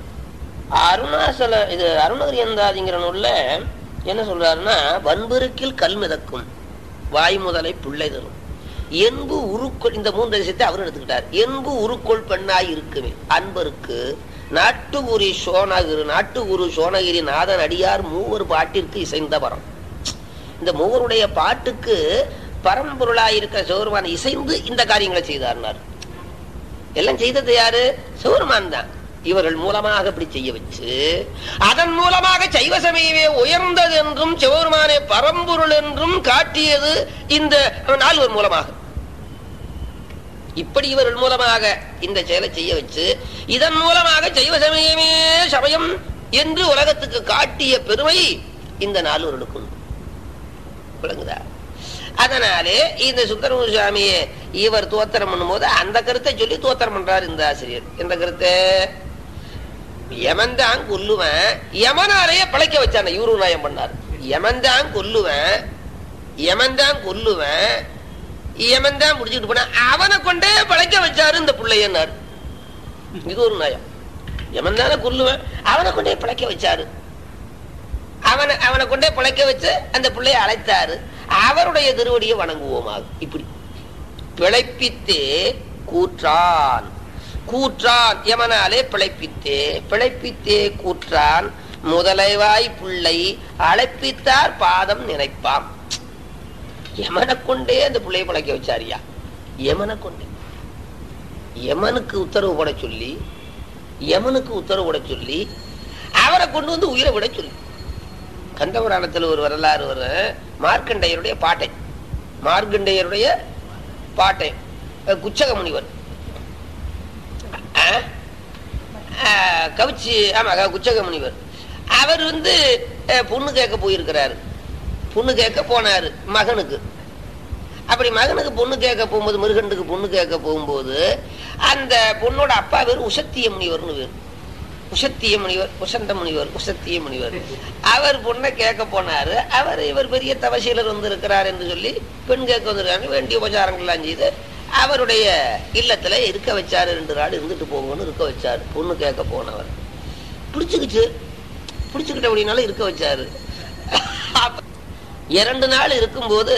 அருணாசல இது அருணகிரி எந்தாதிங்கிற நூல்ல என்ன சொல்றாருன்னா வன்பெருக்கில் கல் மிதக்கும் வாய் முதலை பிள்ளை தரும் என்பு உருக்கொள் இந்த மூன்று விஷயத்தை அவர் எடுத்துக்கிட்டார் என்பு உருக்கொள் பெண்ணாய் இருக்குமே அன்பருக்கு நாட்டுகுரி சோனகிரி நாட்டுகுரு சோனகிரி நாதன் அடியார் மூவர் பாட்டிற்கு இசைந்த வரம் இந்த மூவருடைய பாட்டுக்கு பரம்பொருளாய் இருக்கிற சிவருமான இசைந்து இந்த காரியங்களை செய்தார்னார் எல்லாம் செய்தது யாரு சிவருமான் தான் இவர்கள் மூலமாக இப்படி செய்ய வச்சு அதன் மூலமாக சைவ சமயமே உயர்ந்தது என்றும் சிவபெருமானே பரம்பொருள் என்றும் காட்டியது இந்த நால்வர் மூலமாக இப்படி இவர்கள் மூலமாக இந்த செயலை செய்ய வச்சு இதன் மூலமாக சைவ சமயமே சமயம் என்று உலகத்துக்கு காட்டிய பெருமை இந்த நால்வர்களுக்கு உண்டு. விளங்குதா அதனாலே இந்த சுந்தரமு சுவாமியை இவர் தோத்திரம் பண்ணும்போது அந்த கருத்தை சொல்லி தோத்திரம் பண்றார் இந்த ஆசிரியர் எந்த கருத்தை யமன்தான் கொல்லுவன் யமனாலேயே பழைக்க வச்சான இவரு நயம் பண்ணார் யமன்தான் கொல்லுவன் யமன்தான் கொல்லுவன் யமன்தான் முடிச்சுட்டு போன அவனை கொண்டே பழைக்க வச்சாரு இந்த பிள்ளையன்னார் இது ஒரு நயம் யமன் தானே கொல்லுவன் அவனை கொண்டே பழைக்க வச்சாரு அவனை அவனை கொண்டே பிழைக்க வச்சு அந்த பிள்ளையை அழைத்தாரு அவருடைய திருவடியை வணங்குவோமாக இப்படி பிழைப்பித்தே கூற்றான் கூற்றான் எமனாலே பிழைப்பித்தே பிழைப்பித்தே கூற்றான் முதலைவாய் பிள்ளை அழைப்பித்தார் பாதம் நினைப்பாம் யமனை கொண்டே அந்த பிள்ளையை பிழைக்க வச்சாரியா யமனை கொண்டே யமனுக்கு உத்தரவு போட சொல்லி யமனுக்கு உத்தரவு போட சொல்லி அவரை கொண்டு வந்து உயிரை விட சொல்லி கந்தபுராணத்தில் ஒரு வரலாறு வரும் மார்க்கண்டேயருடைய பாட்டை மார்க்கண்டேயருடைய பாட்டை அஹ் குச்சக முனிவர் அஹ், அஹ், கவிச்சி ஆமா க- குச்சக முனிவர் அவர் வந்து அஹ், பொண்ணு கேட்க போயிருக்கிறாரு பொண்ணு கேட்க போனாரு மகனுக்கு அப்படி மகனுக்கு பொண்ணு கேட்க போகும்போது மிருகண்டுக்கு பொண்ணு கேட்க போகும்போது அந்த பொண்ணோட அப்பா பேர் உசத்திய முனிவர்னு பேர் உசத்திய முனிவர் உசந்த முனிவர் உசத்திய முனிவர் அவர் பொண்ணை கேட்க போனாரு அவர் இவர் பெரிய தவசீலர் வந்து இருக்கிறார் என்று சொல்லி பெண் கேட்க வந்திருக்காங்க வேண்டிய உபச்சாரங்கள்லாம் செய்து அவருடைய இல்லத்துல இருக்க வச்சாரு ரெண்டு நாள் இருந்துட்டு போங்கன்னு இருக்க வச்சாரு பொண்ணு கேட்க போனவர் பிடிச்சுக்கிச்சு பிடிச்சுக்கிட்ட அப்படின்னாலும் இருக்க வச்சாரு அப்ப இரண்டு நாள் இருக்கும்போது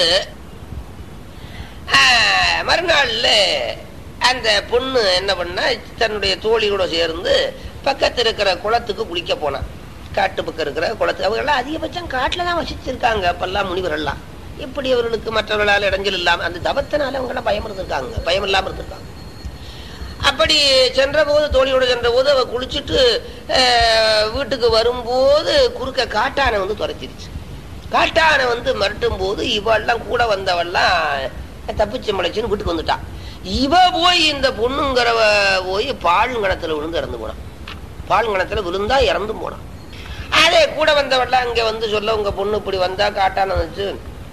ஆஹ், மறுநாள்ல அந்த பொண்ணு என்ன பண்ணா தன்னுடைய தோழியோட சேர்ந்து பக்கத்துல இருக்கிற குளத்துக்கு குளிக்க போனான் காட்டு பக்கம் இருக்கிற குளத்துக்கு அவங்க எல்லாம் அதிகபட்சம் காட்டுல தான் வசிச்சிருக்காங்க அப்பெல்லாம் முனிவரெல்லாம் இப்படி அவர்களுக்கு மற்றவர்களால் இடைஞ்சல் இல்லாம அந்த தபத்தினால அவங்க எல்லாம் பயம் இருந்திருக்காங்க பயம் இல்லாம இருந்திருக்காங்க அப்படி சென்ற போது தோழியோட சென்ற போது அவ குளிச்சுட்டு ஆஹ், வீட்டுக்கு வரும்போது குறுக்க காட்டானை வந்து துரத்திருச்சு காட்டானை வந்து மிரட்டும் போது இவெல்லாம் கூட வந்தவெல்லாம் தப்பிச்சு முளைச்சுன்னு வீட்டுக்கு வந்துட்டான் இவ போய் இந்த பொண்ணுங்கிறவ போய் பாலுங்கணத்துல விழுந்து இறந்து போனான் பாலுங்கணத்துல விழுந்தா இறந்து போனான் அதே கூட வந்தவெல்லாம் இங்க வந்து சொல்ல உங்க பொண்ணு இப்படி வந்தா காட்டான வந்துச்சு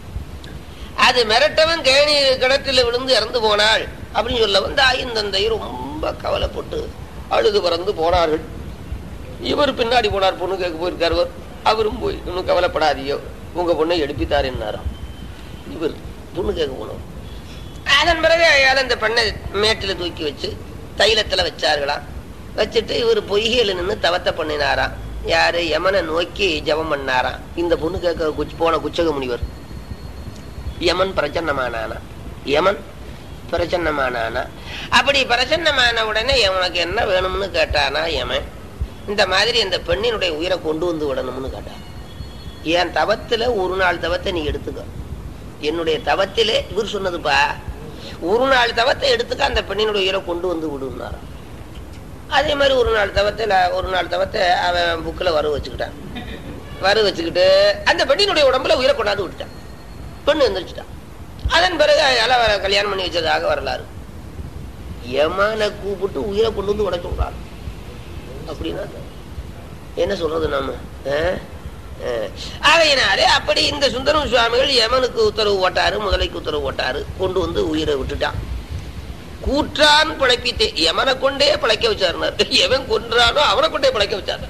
அது மிரட்டவன் கேணி கிணற்றில் விழுந்து இறந்து போனாள் அப்படின்னு சொல்ல வந்து ஆயின் தந்தை ரொம்ப கவலைப்பட்டு அழுது பறந்து போனார்கள் இவர் பின்னாடி போனார் பொண்ணு கேட்க போயிருக்கார் இவர். அவரும் போய் இன்னும் கவலைப்படாதீயோ உங்க பொண்ணை எடுப்பித்தார் என்னாராம் இவர் பொண்ணு கேட்க போனோம் அதன் பிறகு அயால இந்த பெண்ணை மேட்டில தூக்கி வச்சு தைலத்துல வச்சார்களாம் வச்சுட்டு இவர் பொய்கையில நின்று தவத்தை பண்ணினாராம் யாரு யமனை நோக்கி ஜெபம் பண்ணாராம் இந்த பொண்ணு கேட்க குச் போன குச்சக முனிவர் யமன் பிரச்சன்னமானானா யமன் பிரச்சன்னமானானா அப்படி பிரச்சன்னமான உடனே உனக்கு என்ன வேணும்னு கேட்டானா யமன் இந்த மாதிரி இந்த பெண்ணினுடைய உயிரை கொண்டு வந்து விடணும்னு கேட்டான் என் தவத்துல ஒரு நாள் தவத்தை நீ எடுத்துக்க என்னுடைய தவத்திலே இவர் சொன்னதுப்பா ஒரு நாள் தவத்தை எடுத்துக்க அந்த பெண்ணினுடைய உயிரை கொண்டு வந்து விடுனாராம் அதே மாதிரி ஒரு நாள் தவத்தை நான் ஒரு நாள் தவத்தை அவன் புக்கில் வர வச்சுக்கிட்டான் வர வச்சுக்கிட்டு அந்த பெண்ணினுடைய உடம்புல உயிரை கொண்டாந்து விட்டுட்டான் பெண்ணு எந்திரிச்சிட்டான் அதன் பிறகு அயால அவரை கல்யாணம் பண்ணி வச்சதாக வரலாறு யமனை கூப்பிட்டு உயிரை கொண்டு வந்து விட சொல்றாரு அப்படின்னா என்ன சொல்றது நாம அஹ்? அஹ். ஆகையினாலே அப்படி இந்த சுந்தரம் சுவாமிகள் யமனுக்கு உத்தரவு போட்டாரு முதலைக்கு உத்தரவு போட்டாரு கொண்டு வந்து உயிரை விட்டுட்டான் கூற்றான் பிழைப்பித்தே எமனை கொண்டே பிழைக்க வச்சாருனார் எவன் கொன்றானோ அவனை கொண்டே பிழைக்க வச்சார்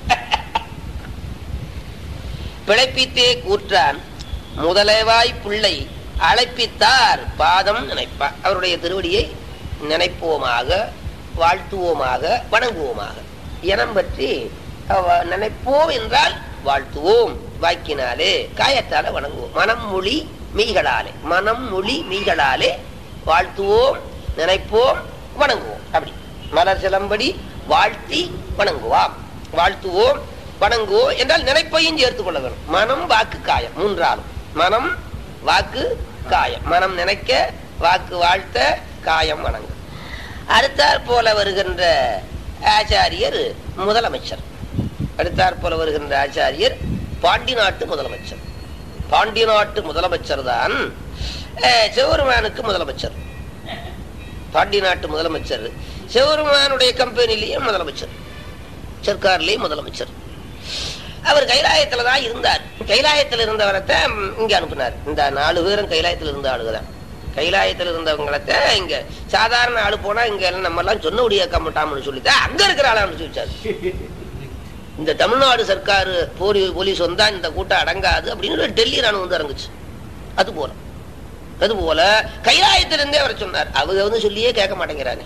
பிழைப்பித்தே கூற்றான் முதலவாய் பிள்ளை அழைப்பித்தார் பாதம் நினைப்பார் அவருடைய திருவடியை நினைப்போமாக வாழ்த்துவோமாக வணங்குவோமாக இனம் பற்றி அவ- நினைப்போம் என்றால் வாழ்த்துவோம் வாக்கினாலே காயத்தால வணங்குவோம் மனம் மொழி மெய்களாலே மனம் மொழி மெய்களாலே வாழ்த்துவோம் நினைப்போம் வணங்குவோம் அப்படி மலர் சிலம்படி வாழ்த்தி வணங்குவாம் வாழ்த்துவோம் வணங்குவோம் என்றால் நினைப்பையும் சேர்த்துக் கொள்ள வேண்டும் மனம் வாக்கு காயம் மூன்றாலும் மனம் வாக்கு காயம் மனம் நினைக்க வாக்கு வாழ்த்த காயம் வணங்கு அடுத்தாற் போல வருகின்ற ஆச்சாரியர் முதலமைச்சர் அடுத்தாற் போல வருகின்ற ஆச்சாரியர் பாண்டி நாட்டு முதலமைச்சர் பாண்டி நாட்டு முதலமைச்சர் தான் அஹ், சிவபெருமானுக்கு முதலமைச்சர் பாண்டி நாட்டு முதலமைச்சர் சிவபெருமானுடைய கம்பெனிலேயே முதலமைச்சர் சர்க்கார்லயே முதலமைச்சர் அவர் கைலாயத்துல தான் இருந்தார் கைலாயத்துல இருந்தவரைத்தான் இங்க அனுப்புனார் இந்த நாலு பேரும் கைலாயத்துல இருந்த ஆளுகதான் கைலாயத்துல இருந்தவங்களத்தான் இங்க சாதாரண ஆளு போனா இங்க எல்லாம் நம்ம எல்லாம் சொன்ன முடியாக்க மாட்டாம்னு சொல்லித்தான் அங்க இருக்கிற ஆளை அனுப்பிச்சு வச்சாரு இந்த தமிழ்நாடு சர்க்கார் போலி போலீஸ் வந்தா இந்த கூட்டம் அடங்காது அப்படின்னு டெல்லி ராணுவம் வந்து இறங்குச்சு அது போல அது போல கைலாயத்திலிருந்தே அவரை சொன்னார் அவங்க வந்து சொல்லியே கேட்க மாட்டேங்கிறாங்க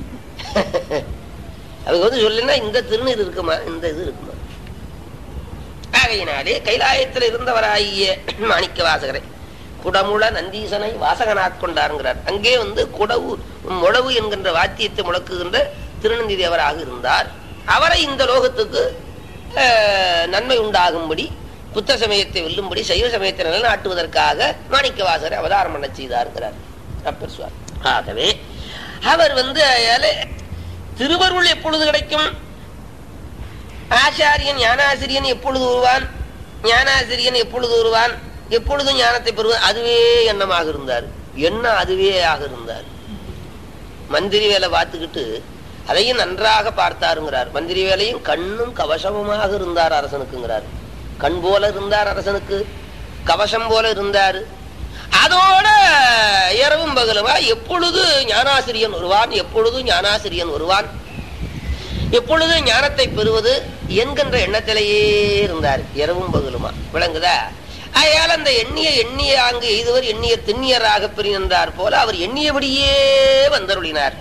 அவங்க வந்து சொல்லினா இந்த திருநீர் இருக்குமா இந்த இது இருக்குமா ஆகையினாலே கைலாயத்தில் இருந்தவராகிய மாணிக்க வாசகரை குடமுள நந்தீசனை வாசகனாக் கொண்டாருங்கிறார் அங்கே வந்து குடவு முழவு என்கின்ற வாத்தியத்தை முழக்குகின்ற திருநந்தி தேவராக இருந்தார் அவரை இந்த லோகத்துக்கு அஹ், நன்மை உண்டாகும்படி புத்த சமயத்தை வெல்லும்படி சைவ சமயத்தை நிலைநாட்டுவதற்காக மாணிக்க வாசகரை அவதாரம் பண்ண செய்தாருங்கிறார் அப்பர் சுவாமி ஆகவே அவர் வந்து அயால திருவருள் எப்பொழுது கிடைக்கும் ஆச்சாரியன் ஞானாசிரியன் எப்பொழுது வருவான் ஞானாசிரியன் எப்பொழுது வருவான் எப்பொழுதும் ஞானத்தை பெறுவான் அதுவே எண்ணமாக இருந்தார் எண்ணம் அதுவே ஆக இருந்தார் மந்திரி வேலை பார்த்துக்கிட்டு அதையும் நன்றாக பார்த்தாருங்கிறார் மந்திரி வேலையும் கண்ணும் கவசமுமாக இருந்தார் அரசனுக்குங்கிறார் கண் போல இருந்தார் அரசனுக்கு கவசம் போல இருந்தார் அதோட இரவும் பகலுமா எப்பொழுது ஞானாசிரியன் வருவான் எப்பொழுது ஞானாசிரியன் வருவான் எப்பொழுது ஞானத்தை பெறுவது என்கின்ற எண்ணத்திலேயே இருந்தார் இரவும் பகலுமா விளங்குதா ஆகையால் அந்த எண்ணிய எண்ணிய அங்கு எய்துவர் எண்ணிய திண்ணியராக பிரிந்தார் போல அவர் எண்ணியபடியே வந்தருளினார்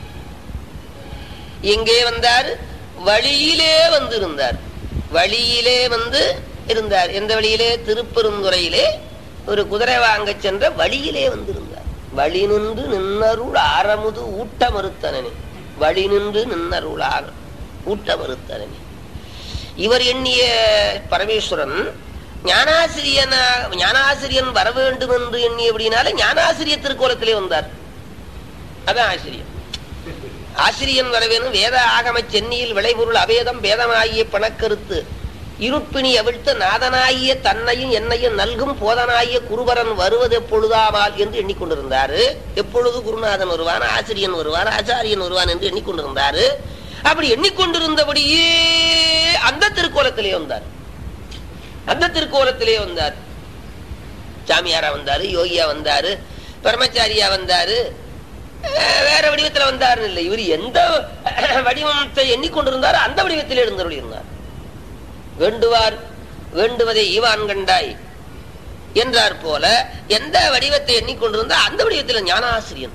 எங்கே வந்தார் வழியிலே வந்து இருந்தார் வழியிலே வந்து இருந்தார் எந்த வழியிலே திருப்பெருந்துறையிலே ஒரு குதிரை வாங்க சென்ற வழியிலே வந்திருந்தார் வழி நின்று நின்னருள் ஆரமுது ஊட்ட மறுத்தனனே வழி நின்று நின்னருள் ஆர ஊட்ட மறுத்தனனே இவர் எண்ணிய பரமேஸ்வரன் ஞானாசிரியனா ஞானாசிரியன் வர வேண்டும் என்று எண்ணியபடினால ஞானாசிரிய திருக்கோலத்திலே வந்தார் அதான் ஆசிரியர் ஆசிரியன் வரவேணும் வேத ஆகம சென்னியில் விளைபொருள் அவேதம் வேதமாகிய பணக்கருத்து இருப்பினி அவிழ்த்த நாதனாகிய தன்னையும் என்னையும் நல்கும் போதனாகிய குருவரன் வருவது எப்பொழுதாமால் என்று எண்ணிக்கொண்டிருந்தாரு எப்பொழுது குருநாதன் வருவான் ஆசிரியன் வருவான் ஆச்சாரியன் வருவான் என்று எண்ணிக்கொண்டிருந்தாரு அப்படி எண்ணிக்கொண்டிருந்தபடியே அந்த திருக்கோலத்திலே வந்தார் அந்த திருக்கோலத்திலே வந்தார் சாமியாரா வந்தாரு யோகியா வந்தாரு பரமச்சாரியா வந்தாரு அஹ் வேற வடிவத்துல வந்தாருன்னு இல்லை இவர் எந்த வடிவத்தை எண்ணிக்கொண்டிருந்தாரோ அந்த வடிவத்திலே எழுந்தருளி இருந்தார் வேண்டுவார் வேண்டுவதை ஈவான் கண்டாய் என்றார் போல எந்த வடிவத்தை எண்ணிக்கொண்டிருந்தா அந்த வடிவத்தில் ஞானாசிரியன்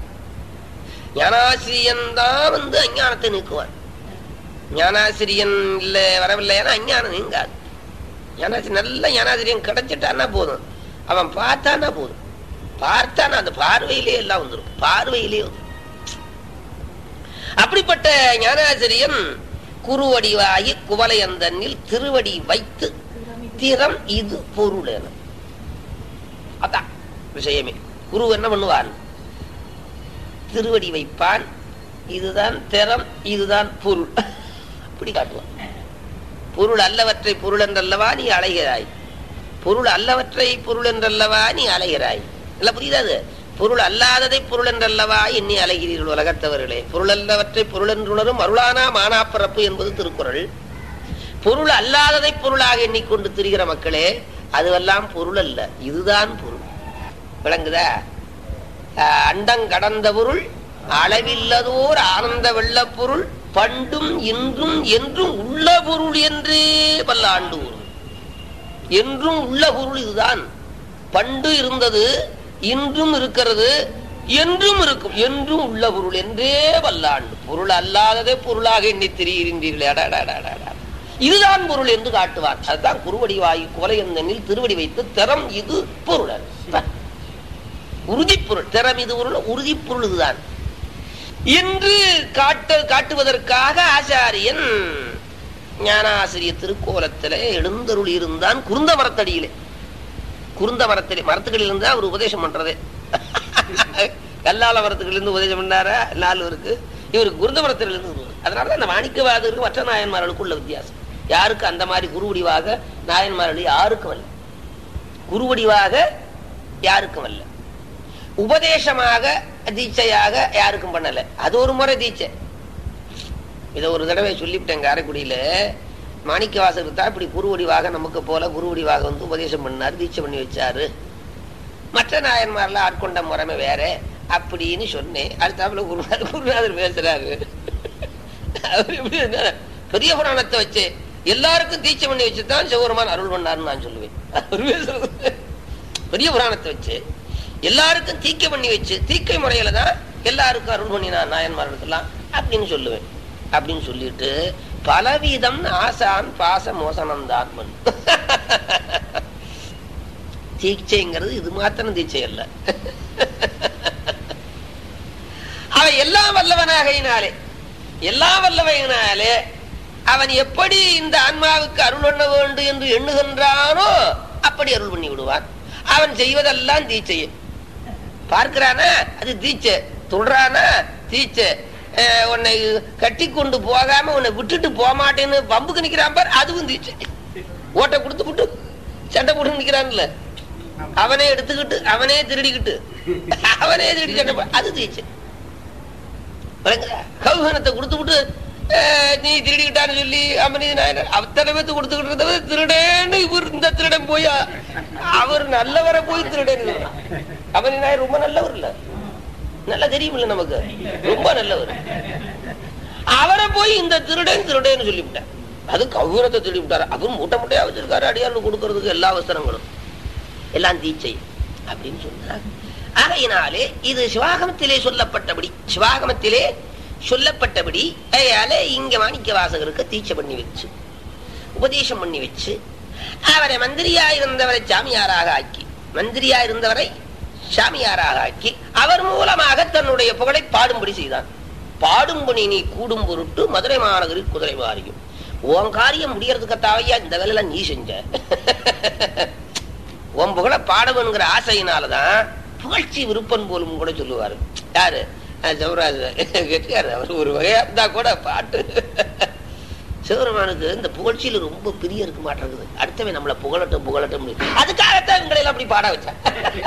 ஞானாசிரியன் தான் வந்து அஞ்ஞானத்தை நீக்குவார் ஞானாசிரியன் இல்ல வரவில்லைன்னா அஞ்ஞானம் நீங்காது ஞானாசிரியன் நல்ல ஞானாசிரியன் கிடைச்சிட்டான்னா போதும் அவன் பார்த்தான்னா போதும் பார்த்தானா அந்த பார்வையிலே எல்லாம் வந்துடும் பார்வையிலே வந்துடும் அப்படிப்பட்ட ஞானாசிரியன் குருவடிவாகி குவலையந்தனில் திருவடி வைத்து திறம் இது பொருள் என அதான் விஷயமே குரு என்ன பண்ணுவான் திருவடி வைப்பான் இதுதான் திறம் இதுதான் பொருள் அப்படி காட்டுவான் பொருள் அல்லவற்றை பொருள் என்றல்லவா நீ அலைகிறாய் பொருள் அல்லவற்றை பொருள் என்றல்லவா நீ அலைகிறாய் இல்ல புரியுதாது பொருள் அல்லாததை பொருள் என்றல்லவா எண்ணி அலைகிறீர்கள் உலகத்தவர்களே பொருள் அல்லவற்றை பொருள் என்றுணரும் அருளானா மானாப்பரப்பு என்பது திருக்குறள் பொருள் அல்லாததை பொருளாக எண்ணிக்கொண்டு திரிகிற மக்களே அதுவெல்லாம் பொருள் அல்ல இதுதான் பொருள் விளங்குதா ஆஹ் அண்டம் கடந்த பொருள் அளவில்லதோர் ஆனந்த வெள்ளப்பொருள் பண்டும் இன்றும் என்றும் உள்ள பொருள் என்றே பல்லாண்டு கூறும் என்றும் உள்ள பொருள் இதுதான் பண்டு இருந்தது இன்றும் இருக்கிறது என்றும் இருக்கும் என்றும் உள்ள பொருள் என்றே வல்லாண்டு பொருள் அல்லாததே பொருளாக எண்ணி திரிகின்றீர்களே அடடடடடட. இதுதான் பொருள் என்று காட்டுவார் அதுதான் குருவடி வாயு குலையந்தனில் திருவடி வைத்து திறம் இது பொருள் உறுதிப்பொருள் திறம் இது பொருள் உறுதிப்பொருள் இதுதான் என்று காட்ட காட்டுவதற்காக ஆச்சாரியன் ஞானாசிரிய திருக்கோலத்திலே எழுந்தருள் இருந்தான் குருந்த மரத்தடியிலே குருந்த மரத்திலே மரத்துக்களில் இருந்தா அவர் உபதேசம் பண்றதே கல்லால மரத்துக்கள் இருந்து உபதேசம் பண்ணாரா நாலுவருக்கு இவருக்கு குருந்த மரத்தில் இருந்து வருவார். அதனாலதான் இந்த மாணிக்கவாதருக்கு மற்ற நாயன்மார்களுக்கு உள்ள வித்தியாசம் யாருக்கு அந்த மாதிரி குருவடிவாக நாயன்மார்கள் யாருக்கும் அல்ல குருவடிவாக யாருக்கும் அல்ல உபதேசமாக தீட்சையாக யாருக்கும் பண்ணல அது ஒரு முறை தீட்சை இதை ஒரு தடவை சொல்லிவிட்டேன் காரைக்குடியில மாணிக்கவாசருக்கு தான் இப்படி குருவடிவாக நமக்கு போல குருவடிவாக வந்து உபதேசம் பண்ணாரு தீட்சை பண்ணி வச்சாரு மற்ற நாயன்மார்லாம் ஆட்கொண்ட முறைமை வேற அப்படின்னு சொன்னேன் அடுத்தாப்புல குருநாதர் குருநாதர் பேசுறாரு அவர் எப்படி இருந்தாரு? பெரிய புராணத்தை வச்சு எல்லாருக்கும் தீட்சை பண்ணி வச்சுதான் சிவபெருமான் அருள் பண்ணாருன்னு நான் சொல்லுவேன் அவர் பேசுறது பெரிய புராணத்தை வச்சு எல்லாருக்கும் தீக்கை பண்ணி வச்சு தீக்கை முறையில தான் எல்லாருக்கும் அருள் பண்ணினான் நாயன்மார்களுக்கெல்லாம் அப்படின்னு சொல்லுவேன் அப்படின்னு சொல்லிட்டு பலவிதம் ஆசான் பாச மோசனம் தான் தீட்சைங்கிறது இது மாத்திரம் தீட்சை அல்ல அவன் எல்லாம் வல்லவனாகையினாலே எல்லாம் வல்லவையினாலே அவன் எப்படி இந்த ஆன்மாவுக்கு அருள் பண்ண வேண்டும் என்று எண்ணுகின்றானோ அப்படி அருள் பண்ணி விடுவான் அவன் செய்வதெல்லாம் தீட்சையே பார்க்கிறானா அது தீட்சை தொடுறானா தீட்சை அஹ் உன்னை கட்டி கொண்டு போகாம உன்னை விட்டுட்டு போக மாட்டேன்னு பம்புக்கு நிக்கிறான் பார் அதுவும் தீட்சை ஓட்டை கொடுத்து விட்டு சண்டை போட்டு நிக்கிறான்ல அவனே எடுத்துக்கிட்டு அவனே திருடிக்கிட்டு அவனே திருடி சண்டை போ- அது தீட்சை விளங்குதா? கௌஹனத்தை கொடுத்து விட்டு அஹ், நீ திருடிக்கிட்டான்னு சொல்லி அம்மனி நாயனர் அத்தனை பேத்து கொடுத்துக்கிட்டு இருந்தவர் திருடேன்னு இவர் இந்த திருடன் போய் அவர் நல்லவரை போய் திருடேன்னு அம்மனி நாயர் ரொம்ப நல்லவர் இல்ல நல்லா தெரியுமில்ல நமக்கு ரொம்ப நல்லவர் அவரை போய் இந்த திருடன் திருடேன்னு சொல்லிவிட்டார் அது கௌரத்தை திருடி விட்டாரு அவர் மூட்டை மூட்டையா வச்சிருக்காரு அடியாருக்கு கொடுக்கறதுக்கு எல்லா அவசரங்களும் எல்லாம் தீச்சை அப்படின்னு சொன்னார் ஆகையினாலே இது சிவாகமத்திலே சொல்லப்பட்டபடி சிவாகமத்திலே சொல்லப்பட்டபடி அதனால இங்க மாணிக்க வாசகருக்கு தீட்சை பண்ணி வச்சு உபதேசம் பண்ணி வச்சு அவரை மந்திரியா இருந்தவரை சாமியாராக ஆக்கி மந்திரியா இருந்தவரை சாமியாராக ஆக்கி அவர் மூலமாக தன்னுடைய புகழை பாடும்படி செய்தான் பாடும்படி நீ கூடும் பொருட்டு மதுரை மாநகரில் குதிரை மாறியும் உன் காரியம் முடியறதுக்கத்தாவையா இந்த வேலையெல்லாம் நீ செஞ்ச உன் புகழ பாடவன்கிற ஆசையினாலதான் புகழ்ச்சி விருப்பன் போலும் கூட சொல்லுவாரு யாரு அஹ் சிவராஜ் கெட்டியாரு அவர் ஒரு வகையா இருந்தா கூட பாட்டு சிவருமானுக்கு இந்த புகழ்ச்சியில ரொம்ப பிரிய இருக்க மாட்டேங்குது அடுத்தவன் நம்மள புகழட்டும் புகழட்டும் அதுக்காகத்தான் இவங்களை எல்லாம் அப்படி பாட வச்சேன்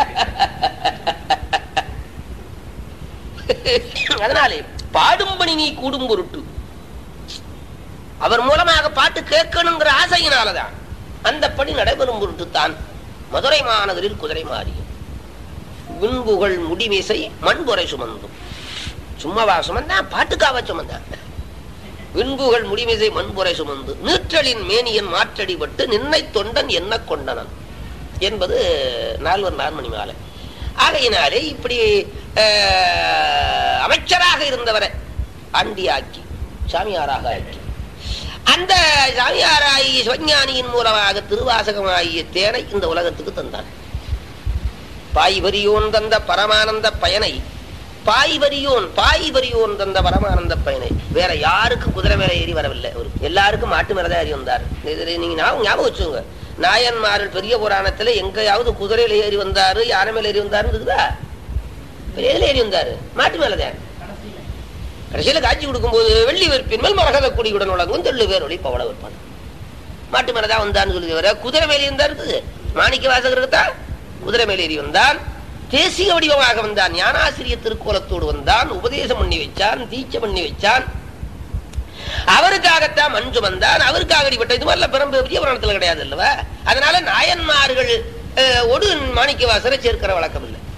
அதனாலே பாடும்படி நீ கூடும் பொருட்டு அவர் மூலமாக பாட்டு கேட்கணுங்கிற ஆசையினாலதான் அந்த பணி நடைபெறும் பொருட்டு தான் மதுரை மாநகரில் குதிரை மாறி விண்புகள் முடிமிசை மண்புரை சுமந்தும் சும்மாவா சுமந்தான் பாட்டுக்காவ சுமந்தான் விண்புகள் முடிமிசை மண்புரை சுமந்து நீற்றலின் மேனியன் மாற்றடிபட்டு நின்னை தொண்டன் என்ன கொண்டனன் என்பது நால்வர் நான்மணி மாலை ஆகையினாலே இப்படி அஹ், அமைச்சராக இருந்தவரை ஆண்டியாக்கி சாமியாராக ஆக்கி அந்த சாமியாராகிய சிவஞானியின் மூலமாக திருவாசகமாகிய தேனை இந்த உலகத்துக்கு தந்தான் பாய்வரியோன் தந்த பரமானந்த பயனை பாய்வரியோன் பாய்வரியோன் தந்த பரமானந்த பயனை வேற யாருக்கும் குதிரை மேல ஏறி வரவில்லை அவரு எல்லாருக்கும் மாட்டு மேலதான் ஏறி வந்தார் இதுல நீங்க ஞாபகம் ஞாபகம் வச்சுங்க நாயன்மார்கள் பெரிய புராணத்துல எங்கேயாவது குதிரையில ஏறி வந்தாரு யானை மேல ஏறி வந்தாரு இருக்குதா பெரிய எதுல ஏறி வந்தாரு மாட்டு மேலதான் கடைசியில காட்சி கொடுக்கும்போது வெள்ளி வெறுப்பின் மேல் மரகத கொடியுடன் உலகம் தெள்ளு பேர் ஒளி பவள விற்பான் மாட்டு மேலதான் வந்தான்னு சொல்லி வர குதிரை மேலே இருந்தா இருக்குது மாணிக்க வாசகருக்கு தான் குதிரை மேலே ஏறி வந்தான் தேசிய வடிவமாக வந்தான் ஞானாசிரிய திருக்கோலத்தோடு வந்தான் உபதேசம் பண்ணி வச்சான் தீட்சை பண்ணி வச்சான் அவருக்காகத்தான் மஞ்சு வந்தான் அவருக்காக அடிபட்ட இது மாதிரிலாம் பெரும் பெரிய புராணத்துல கிடையாது அல்லவா அதனால நாயன்மார்கள் அஹ், ஒடு மாணிக்க வாசரை சேர்க்கிற வழக்கம் இல்லை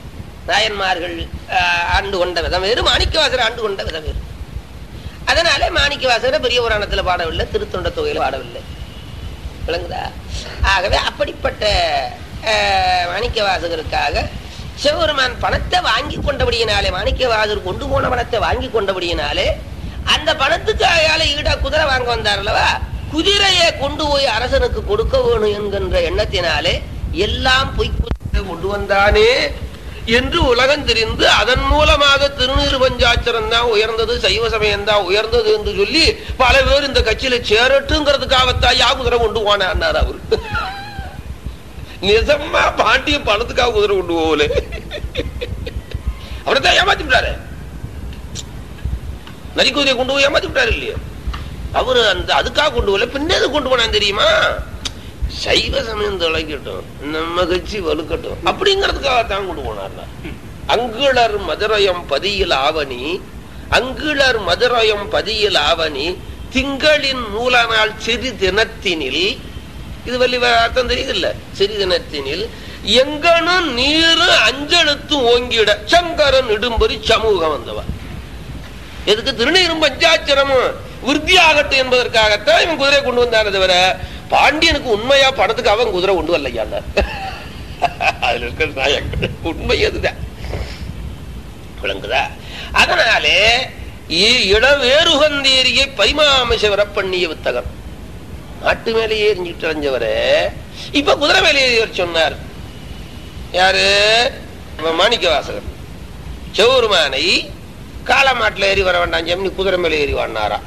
நாயன்மார்கள் ஆஹ், ஆண்டு கொண்ட விதம் வேறு மாணிக்கவாசர் ஆண்டு கொண்ட விதம் வேறு அதனாலே மாணிக்கவாசரை பெரிய புராணத்துல பாடவில்லை திருத்தொண்ட தொகையில பாடவில்லை விளங்குதா ஆகவே அப்படிப்பட்ட ஆஹ், மாணிக்கவாசகருக்காக சிவபெருமான் பணத்தை வாங்கி கொண்டபடியினாலே மாணிக்கவாசர் கொண்டு போன பணத்தை வாங்கி கொண்டபடியினாலே அந்த பணத்துக்கு அயால ஈடா குதிரை வாங்க வந்தார் அல்லவா குதிரையை கொண்டு போய் அரசனுக்கு கொடுக்க வேணும் என்கின்ற எண்ணத்தினாலே எல்லாம் பொய் குதிரை கொண்டு வந்தானே என்று உலகம் தெரிந்து அதன் மூலமாக திருநீறு பஞ்சாட்சரம் தான் உயர்ந்தது சைவ சமயம் தான் உயர்ந்தது என்று சொல்லி பல பேர் இந்த கட்சியில சேரட்டுங்கிறதுக்காகத்தான் யா குதிரை கொண்டு போனார் அவரு நிஜமா பாண்டிய பணத்துக்காக குதிரை கொண்டு போகல அவரை தான் ஏமாத்தி விட்டாரு நரி குதிரையை கொண்டு போய் ஏமாத்தி விட்டாரு இல்லையா அவரு அந்த அதுக்காக கொண்டு போகல பின்னது கொண்டு போனான் தெரியுமா சைவ சமயம் தொலைக்கட்டும் நம்ம கட்சி வலுக்கட்டும் அப்படிங்கிறதுக்காக தான் கொண்டு போனார்ல அங்குளர் மதுரயம் பதியில் ஆவணி அங்குளர் மதுரயம் பதியில் ஆவணி திங்களின் மூல நாள் சிறு தினத்தினில் இது வள்ளி அர்த்தம் தெரியுதுல்ல சிறு தினத்தினில் எங்கனும் நீரு அஞ்செழுத்து ஓங்கிட சங்கரன் இடும்பரி சமூகம் வந்தவா எதுக்கு திருநீரும் பஞ்சாட்சரமும் விருத்தியாகட்டும் என்பதற்காகத்தான் இவன் குதிரை கொண்டு வந்தானே தவிர பாண்டியனுக்கு உண்மையா பணத்துக்கு அவன் குதிரை கொண்டு வரலையா அதுல இருக்கிற நாயங்கள் உண்மை அதுதான் விளங்குதா அதனாலே இ- இளவேறுகந்தேரியை பரிமாமசவர பண்ணிய வித்தகம் நாட்டு மேலே எரிஞ்சிட்டு அடைஞ்சவரு இப்ப குதிரை மேலே ஏறி சொன்னார் யாரு நம்ம மாணிக்க வாசகர் செவ்வருமானை காலமாட்டில் ஏறி வர வேண்டாம் ஜெமினி குதிரை மேலே ஏறி வாடினாரா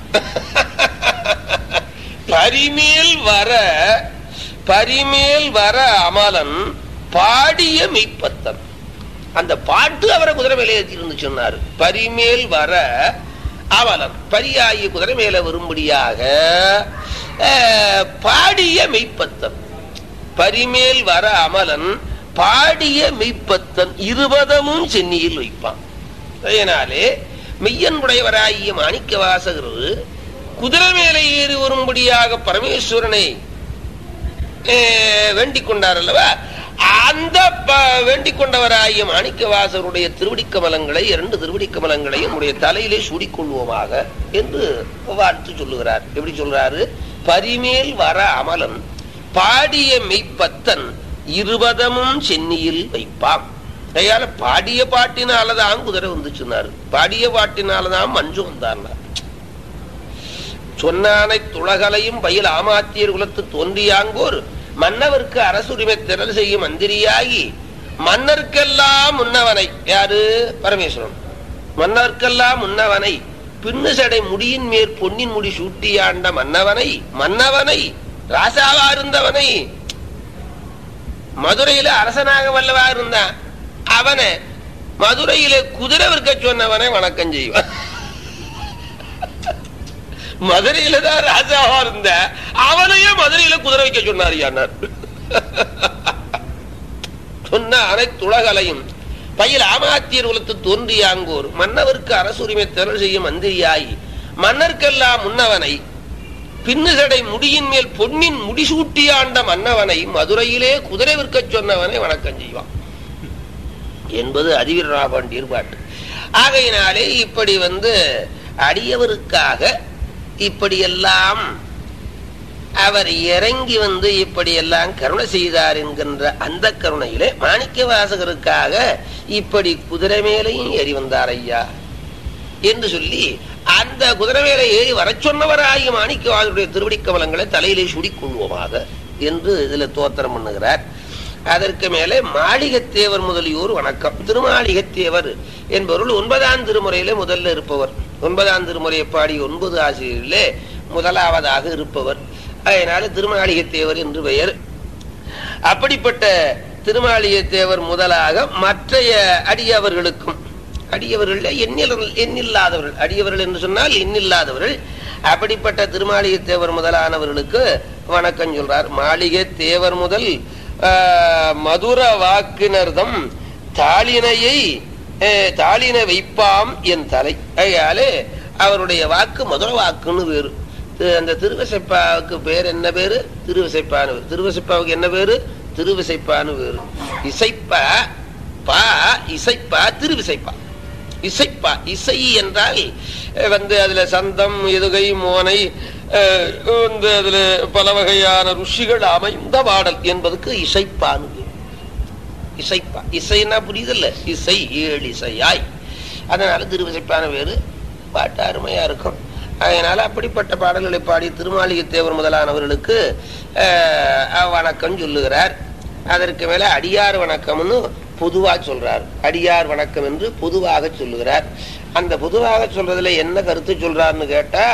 பரிமேல் வர பரிமேல் வர அமலன் பாடிய மெய்ப்பத்தன் அந்த பாட்டு அவரை குதிரை மேலே ஏற்றி இருந்து சொன்னார் பரிமேல் வர அவலன் பரியாயி குதிரை மேல வரும்படியாக அஹ், பாடிய மெய்ப்பத்தன் பரிமேல் வர அமலன் பாடிய மெய்ப்பத்தன் இருபதமும் சென்னியில் வைப்பான் அதனாலே மெய்யன்புடையவராகிய மாணிக்க வாசகர் குதிரை மேலே ஏறி வரும்படியாக பரமேஸ்வரனை அஹ், வேண்டிக் கொண்டார் அல்லவா அந்த ப- வேண்டிக் கொண்டவராகிய மாணிக்க வாசகருடைய திருவடிக் கமலங்களை இரண்டு திருவடிக் கமலங்களையும் நம்முடைய தலையிலே சூடிக்கொள்வோமாக என்று வாழ்த்து சொல்லுகிறார் எப்படி சொல்றாரு பரிமேல் வர அமலன் பாடிய மெய்ப்பத்தன் இருபதமும் சென்னியில் வைப்பாம் கையால பாடிய பாட்டினாலதான் குதிரை வந்து சொன்னாரு பாடிய பாட்டினாலதான் மஞ்சு வந்தார்னார் சொன்னானை துளகலையும் பயில் ஆமாத்தியர் குலத்து தோன்றியாங்கோர் மன்னவர்க்கு அரசுரிமை திரள் செய்யும் மந்திரியாகி மன்னர்க்கெல்லாம் முன்னவனை யாரு பரமேஸ்வரன் மன்னர்க்கெல்லாம் முன்னவனை பின்னு சடை முடியின் மேற் பொன்னின் முடி சூட்டியாண்ட மன்னவனை மன்னவனை ராசாவா இருந்தவனை மதுரையில அரசனாக வல்லவா இருந்தான் அவனை மதுரையில குதிரை விற்க சொன்னவனை வணக்கம் செய்வான் மதுரையில தான் ராஜாவா இருந்த அவனையே மதுரையில குதிரை வைக்க சொன்னார் யானார் சொன்ன அனைத்துலகலையும் பயில் ஆமாத்தியர் குலத்து தோன்றியாங்கோர் மன்னவர்க்கு அரசுரிமை திரள் செய்யும் மந்திரியாய் மன்னர்க்கெல்லாம் முன்னவனை பின்னுசடை முடியின் மேல் பொன்னின் முடிசூட்டியாண்ட மன்னவனை மதுரையிலே குதிரை விற்கச் சொன்னவனை வணக்கம் செய்வான் என்பது அதிவீர ராபாண்டியர் பாட்டு ஆகையினாலே இப்படி வந்து அடியவருக்காக இப்படியெல்லாம் அவர் இறங்கி வந்து இப்படியெல்லாம் கருணை செய்தார் என்கின்ற அந்த கருணையிலே மாணிக்க வாசகருக்காக இப்படி குதிரை மேலையும் ஏறி வந்தார் ஐயா என்று சொல்லி அந்த குதிரை மேலே ஏறி வரச் சொன்னவராகிய மாணிக்கவாசருடைய திருவடிக் கமலங்களை தலையிலே சுடிக்கொள்வோமாக என்று இதுல தோத்திரம் பண்ணுகிறார் அதற்கு மேலே மாளிகத்தேவர் முதலியோர் வணக்கம் திருமாளிகத்தேவர் என்பவர்கள் ஒன்பதாம் திருமுறையிலே முதல்ல இருப்பவர் ஒன்பதாம் திருமுறையை பாடி ஒன்பது ஆசிரியர்களே முதலாவதாக இருப்பவர் அதனால திருமாளிகத்தேவர் என்று பெயர் அப்படிப்பட்ட திருமாளிகத்தேவர் முதலாக மற்றைய அடியவர்களுக்கும் அடியவர்கள் எண்ணில் எண்ணில்லாதவர்கள் அடியவர்கள் என்று சொன்னால் எண்ணில்லாதவர்கள் அப்படிப்பட்ட திருமாளிகை தேவர் முதலானவர்களுக்கு வணக்கம் சொல்றார் மாளிகை தேவர் முதல் ஆஹ், மதுர வாக்கினர்தம் தாளினையை ஆஹ், தாளின வைப்பாம் என் தலை அதனாலே அவருடைய வாக்கு மதுர வாக்குன்னு வேறு தி- அந்த திருவசைப்பாவுக்கு பேர் என்ன பேரு திருவிசைப்பான்னு பேரு திருவசைப்பாவுக்கு என்ன பேரு திருவிசைப்பான்னு பேரு இசைப்பா பா இசைப்பா திருவிசைப்பா இசைப்பா இசை என்றால் அஹ், வந்து அதுல சந்தம் எதுகை மோனை அஹ், வந்து அதுல பல வகையான ருஷிகள் அமைந்த பாடல் என்பதுக்கு இசைப்பான்னு பேரு. இசைப்பா இசைன்னா புரியுதில்ல இசை ஏழு இசையாய் அதனால திருவிசைப்பான வேறு பாட்டு அருமையா இருக்கும் அதனால அப்படிப்பட்ட பாடல்களை பாடி திருமாளிகை தேவர் முதலானவர்களுக்கு அஹ், வணக்கம் சொல்லுகிறார் அதற்கு மேல அடியார் வணக்கம்னு பொதுவா சொல்றார் அடியார் வணக்கம் என்று பொதுவாக சொல்லுகிறார் அந்த பொதுவாக சொல்றதுல என்ன கருத்து சொல்றாருன்னு கேட்டா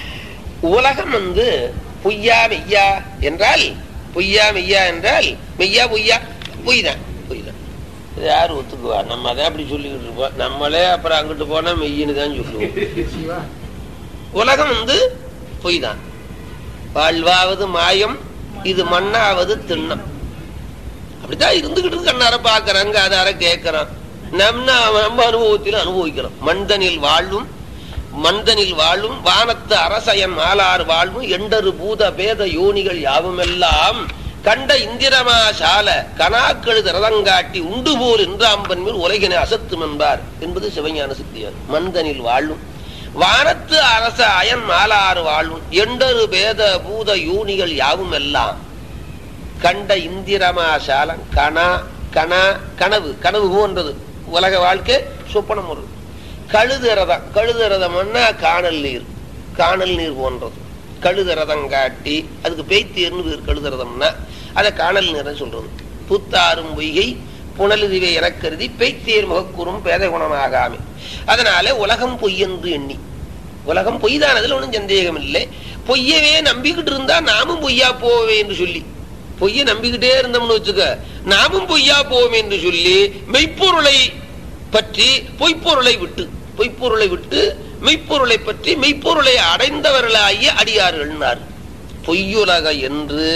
உலகம் வந்து பொய்யா மெய்யா என்றால் பொய்யா மெய்யா என்றால் மெய்யா பொய்யா பொய் தான் பொய் தான் இது யார் ஒத்துக்குவா நம்ம தான் அப்படி சொல்லிக்கிட்டு இருப்போம் நம்மளே அப்புறம் அங்கிட்டு போனா மெய்யின்னு தான் சொல்லுவோம் உலகம் வந்து பொய் தான் வாழ்வாவது மாயம் இது மண்ணாவது திண்ணம் அப்படித்தான் இருந்துகிட்டு இருக்கு கண்ணார பாக்குறாங்க அதார கேட்கறான் நம்ம நம்ம அனுபவத்தில் அனுபவிக்கிறோம் மனிதனில் வாழும் மனிதனில் வாழும் வானத்து அரசயன் மாலார் வாழ்வும் எண்டரு பூத பேத யோனிகள் யாவுமெல்லாம் கண்ட இந்திரமா சால கனாக்கெழுது ரதங்காட்டி உண்டு போல் என்றாம்பன் மேல் உலகினை அசத்தும் என்பார் என்பது சிவஞான சித்தியார் மனிதனில் வாழும் வானத்து அரச அயன் மாலாறு வாழும் எண்டரு பேத பூத யூனிகள் யாவும் எல்லாம் கண்ட இந்திரமா சாலம் கணா கணா கனவு கனவு போன்றது உலக வாழ்க்கை சொப்பனம் ஒரு கழுது ரதம் கழுது ரதம்னா காணல் நீர் காணல் நீர் போன்றது கழுது ரதம் காட்டி அதுக்கு பெய்த்தீர்னு பேர் கழுது ரதம்னா அதை காணல் நீர்னு சொல்றது புத்தாரும் பொய்கை புனலுதிவை எனக் கருதி பெய்த்தீர் முகக்கூறும் பேத குணமாகாமே அதனால உலகம் பொய் என்று எண்ணி உலகம் பொய் தான் அதுல ஒன்றும் சந்தேகம் இல்லை பொய்யவே நம்பிக்கிட்டு இருந்தா நாமும் பொய்யா போவே என்று சொல்லி பொய்ய நம்பிக்கிட்டே இருந்தோம்னு வச்சுக்க நாமும் பொய்யா போவோம் என்று சொல்லி மெய்ப்பொருளை பற்றி பொய்ப்பொருளை விட்டு பொய்ப்பொருளை விட்டு மெய்ப்பொருளை பற்றி மெய்ப்பொருளை அடைந்தவர்களாகிய அடியார்கள்னார் பொய்யுலக என்று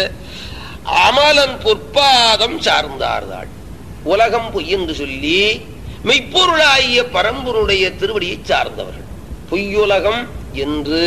அமலன் பொற்பாதம் சார்ந்தார்தாள் உலகம் பொய் என்று சொல்லி மெய்ப்பொருளாகிய பரம்பொருடைய திருவடியை சார்ந்தவர்கள் பொய்யுலகம் என்று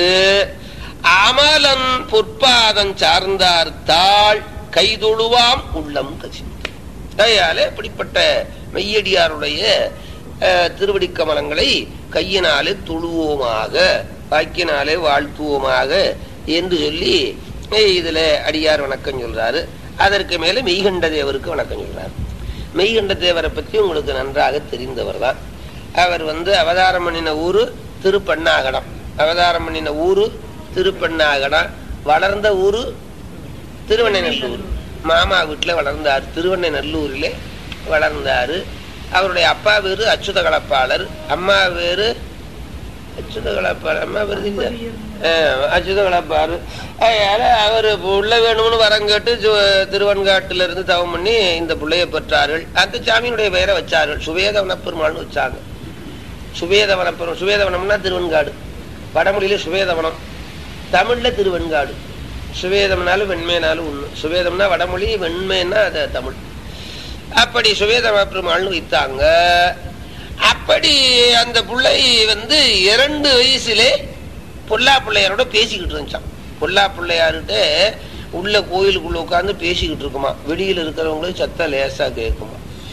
அமலன் பொற்பாதம் சார்ந்தார் தாள் கைதொழுவாம் உள்ளம் கசி கையால இப்படிப்பட்ட மெய்யடியாருடைய அஹ், திருவடிக் கமலங்களை கையினாலே தொழுவோமாக வாக்கினாலே வாழ்த்துவோமாக என்று சொல்லி அஹ், இதுல அடியார் வணக்கம் சொல்றாரு அதற்கு மேல மெய்கண்ட தேவருக்கு வணக்கம் சொல்றாரு மெய்கண்ட தேவரை பற்றி உங்களுக்கு நன்றாக தெரிந்தவர் தான் அவர் வந்து அவதாரம் பண்ணின ஊரு திருப்பண்ணாகடம் அவதாரம் பண்ணின ஊரு திருப்பண்ணாகடம் வளர்ந்த ஊரு திருவண்ணநல்லூர் மாமா வீட்டுல வளர்ந்தார் திருவண்ணநல்லூரிலே வளர்ந்தாரு அவருடைய அப்பா பேரு அச்சுத கலப்பாளர் அம்மா பேரு அச்சுத கலப்பாளர் அம்மா பேரு தெரியுதா? ஆஹ், அச்சுத கலப்பாளர் அதனால அவர் உள்ள வேணும்னு வரம் கேட்டு சு- திருவன்காட்டுல இருந்து தவம் பண்ணி இந்த பிள்ளைய பெற்றார்கள் அந்த சாமியினுடைய பெயரை வச்சார்கள் சுவேதவன பெருமாள்னு வச்சாங்க சுவேதவன பெரும் சுவேதவனம்னா திருவன்காடு வடமொழியில சுவேதவனம் தமிழ்ல திருவெண்காடு சுவேதம்னாலும் வெண்மைனாலும் ஒண்ணு சுவேதம்னா வடமொழி வெண்மைன்னா அது தமிழ் அப்படி சுவேதம பெருமாள்னு வைத்தாங்க அப்படி அந்த பிள்ளை வந்து இரண்டு வயசுலே பொல்லா பிள்ளையாரோட பேசிக்கிட்டு இருந்துச்சான் பொல்லா பிள்ளையார்கிட்ட உள்ள கோயிலுக்குள்ள உட்கார்ந்து பேசிக்கிட்டு இருக்குமா வெளியில இருக்கிறவங்களும் சத்தம் லேசா கேட்குமா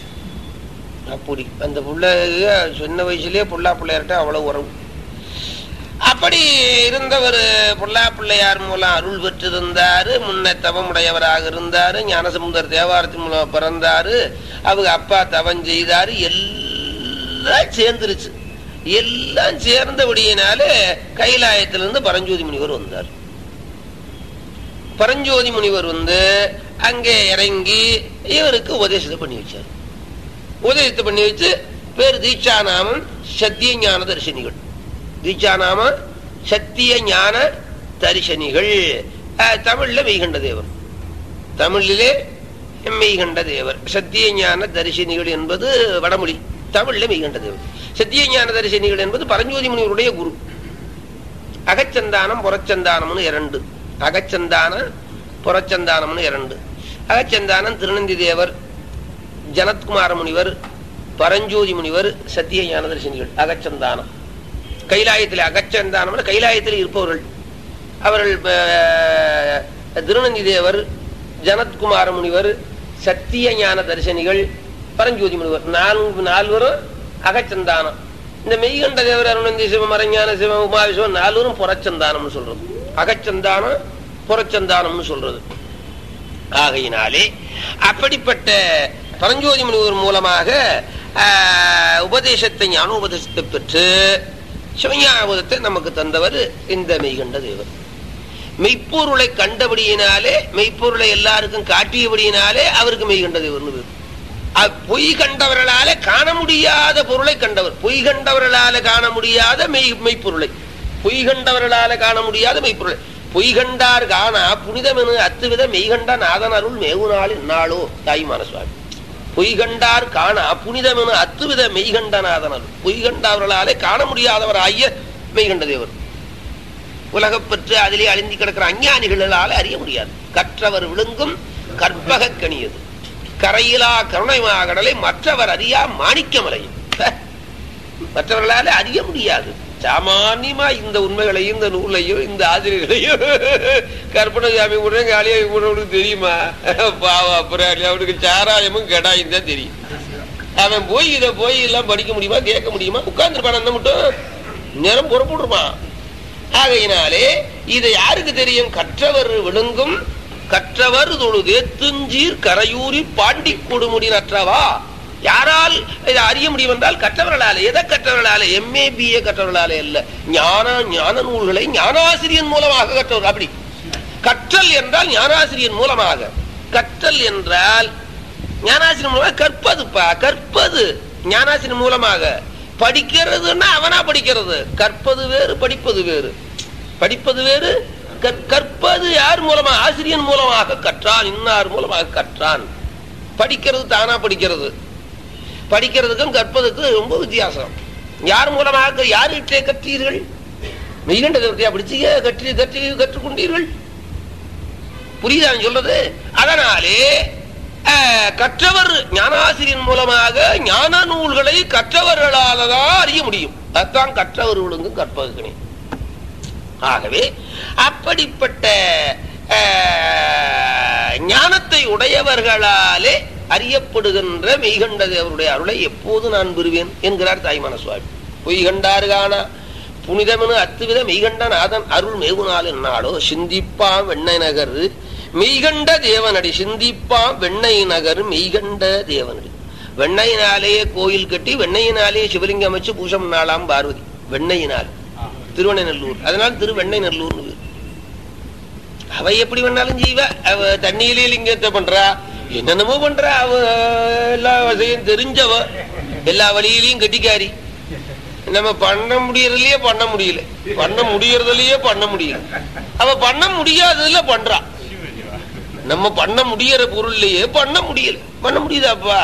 அப்படி அந்த புள்ள சின்ன வயசுலயே பொல்லா பிள்ளையார்கிட்ட அவ்வளவு உறவு அப்படி இருந்தவர் பொல்லா பிள்ளையார் மூலம் அருள் பெற்றிருந்தாரு முன்ன தவமுடையவராக இருந்தாரு ஞானசமுந்தர் தேவாரத்தின் மூலம் பிறந்தாரு அவங்க அப்பா தவம் செய்தாரு எல்லாம் சேர்ந்துருச்சு எல்லாம் சேர்ந்தபடியினால கைலாயத்திலிருந்து பரஞ்சோதி முனிவர் வந்தார் பரஞ்சோதி முனிவர் வந்து அங்கே இறங்கி இவருக்கு உபதேசத்தை பண்ணி வச்சார் உபதேசத்தை பண்ணி வச்சு பேர் தீட்சாநாமம் சத்திய ஞான தரிசனிகள் தீட்சாநாம சத்திய ஞான தரிசனிகள் அஹ், தமிழ்ல மெய்கண்ட தேவர் தமிழிலே மெய்கண்ட தேவர் சத்திய ஞான தரிசனிகள் என்பது வடமொழி தமிழ்ல மெய்கண்ட தேவர் சத்திய ஞான தரிசனிகள் என்பது பரஞ்சோதி முனிவருடைய குரு அகச்சந்தானம் புறச்சந்தானம்னு இரண்டு அகச்சந்தான புறச்சந்தானம்னு இரண்டு அகச்சந்தானம் திருநந்தி தேவர் ஜனத்குமார முனிவர் பரஞ்சோதி முனிவர் சத்திய ஞான தரிசனிகள் அகச்சந்தானம் கைலாயத்தில் அகச்சந்தானம் கைலாயத்தில் இருப்பவர்கள் அவர்கள் அஹ், திருநந்தி தேவர் ஜனத்குமார முனிவர் சத்திய ஞான தரிசனிகள் பரஞ்சோதி முனிவர் நான்கு நால்வரும் அகச்சந்தானம் இந்த மெய்கண்ட தேவர் அருணந்தி சிவம் மறைஞான சிவம் உமாவிசிவம் நால்வரும் புறச்சந்தானம்னு சொல்றது அகச்சந்தானம் புறச்சந்தானம்னு சொல்றது ஆகையினாலே அப்படிப்பட்ட பரஞ்சோதி முனிவர் மூலமாக ஆஹ், உபதேசத்தை ஞான உபதேசத்தை பெற்று சிவஞாபதத்தை நமக்கு தந்தவர் இந்த மெய்கண்ட தேவர் மெய்ப்பொருளை கண்டபடியினாலே மெய்ப்பொருளை எல்லாருக்கும் காட்டியபடியினாலே அவருக்கு மெய்கண்ட தேவர்னு பேர் அ- பொய் கண்டவர்களால காண முடியாத பொருளை கண்டவர் பொய் கண்டவர்களால காண முடியாத மெய் மெய்ப்பொருளை பொய் கண்டவர்களால காண முடியாத மெய்ப்பொருளை பொய் கண்டார் காணா புனிதமெனு அத்துவித மெய்கண்ட நாதன் அருள் மேவுநாள் இந்நாளோ தாய்மான சுவாமி பொய் கண்டார் காணா புனிதமெனு அத்துவித மெய்கண்ட நாதன் அருள் பொய் கண்டவர்களாலே காண முடியாதவர் ஆகிய மெய்கண்ட தேவர் உலகப்பற்று அதிலே அழிந்து கிடக்கிற அஞ்ஞானிகளால அறிய முடியாது கற்றவர் விழுங்கும் கற்பக கணியது கரையிலா கருணைமா கடலை மற்றவர் அறியா மாணிக்கமலையும் மற்றவர்களால அறிய முடியாது சாமானியமா இந்த உண்மைகளையும் இந்த நூலையும் இந்த ஆசிரியர்களையும் கற்பனை சாமி கூட காளியா கூட தெரியுமா பாவா அப்புறம் அவனுக்கு சாராயமும் கடாயும் தான் தெரியும் அவன் போய் இதை போய் எல்லாம் படிக்க முடியுமா கேட்க முடியுமா உட்கார்ந்துருப்பான் அந்த மட்டும் நேரம் புறப்படுருப்பான் ஆகையினாலே இதை யாருக்கு தெரியும் கற்றவர் விழுங்கும் கற்றவர் தொழுதே துஞ்சீர் கரையூரி பாண்டி கொடுமுடி நற்றவா யாரால் இதை அறிய முடியும் என்றால் கற்றவர்களாலே எதை கற்றவர்களாலே எம்ஏ பிஏ கற்றவர்களாலே அல்ல ஞான ஞான நூல்களை ஞானாசிரியன் மூலமாக கற்றவர் அப்படி கற்றல் என்றால் ஞானாசிரியன் மூலமாக கற்றல் என்றால் ஞானாசிரியன் மூலமாக கற்பதுப்பா கற்பது ஞானாசிரியன் மூலமாக படிக்கிறதுன்னா அவனா படிக்கிறது கற்பது வேறு படிப்பது வேறு படிப்பது வேறு கற்- கற்பது யார் மூலமா ஆசிரியன் மூலமாக கற்றான் இன்னார் மூலமாக கற்றான் படிக்கிறது தானா படிக்கிறது படிக்கிறதுக்கும் கற்பதுக்கும் ரொம்ப வித்தியாசம் யார் மூலமாக யார்கிட்டே கற்றீர்கள் மெய்கண்ட கருத்தையா படிச்சீங்க கற்றி கற்றி கற்றுக்கொண்டீர்கள் புரியுதா நான் சொல்றது அதனாலே அஹ், கற்றவர் ஞானாசிரியன் மூலமாக ஞான நூல்களை கற்றவர்களால தான் அறிய முடியும் அதுதான் கற்றவர் ஒழுங்கும் கற்பகனே ஆகவே அப்படிப்பட்ட அஹ், ஞானத்தை உடையவர்களாலே அறியப்படுகின்ற மெய்கண்ட தேவருடைய அருளை எப்போது நான் பெறுவேன் என்கிறார் தாய்மான சுவாமி பொய் கண்டார் காணா புனிதமெனு அத்துவித மெய்கண்ட நாதன் அருள் மேவுநாள் என்னாடோ சிந்திப்பாம் வெண்ணை நகர் மெய்கண்ட தேவனடி சிந்திப்பாம் வெண்ணை நகர் மெய்கண்ட தேவனடி வெண்ணையினாலேயே கோயில் கட்டி வெண்ணையினாலேயே சிவலிங்கம் அமைச்சு பூசம் நாளாம் பார்வதி வெண்ணையினால் திருவண்ணநல்லூர் அதனால திருவெண்ணை நல்லூர்னு பேரு. அவ எப்படி வேணாலும் செய்வ அவ தண்ணியிலே லிங்கத்தை பண்றா என்னென்னமோ பண்றா அவ எல்லா வசதியும் தெரிஞ்சவ எல்லா வழியிலையும் கட்டிக்காரி நம்ம பண்ண முடியறதுலயே பண்ண முடியல பண்ண முடியறதுலயே பண்ண முடியல அவ பண்ண முடியாததுல பண்றா நம்ம பண்ண முடியற பொருள்லயே பண்ண முடியல பண்ண முடியுதாப்பா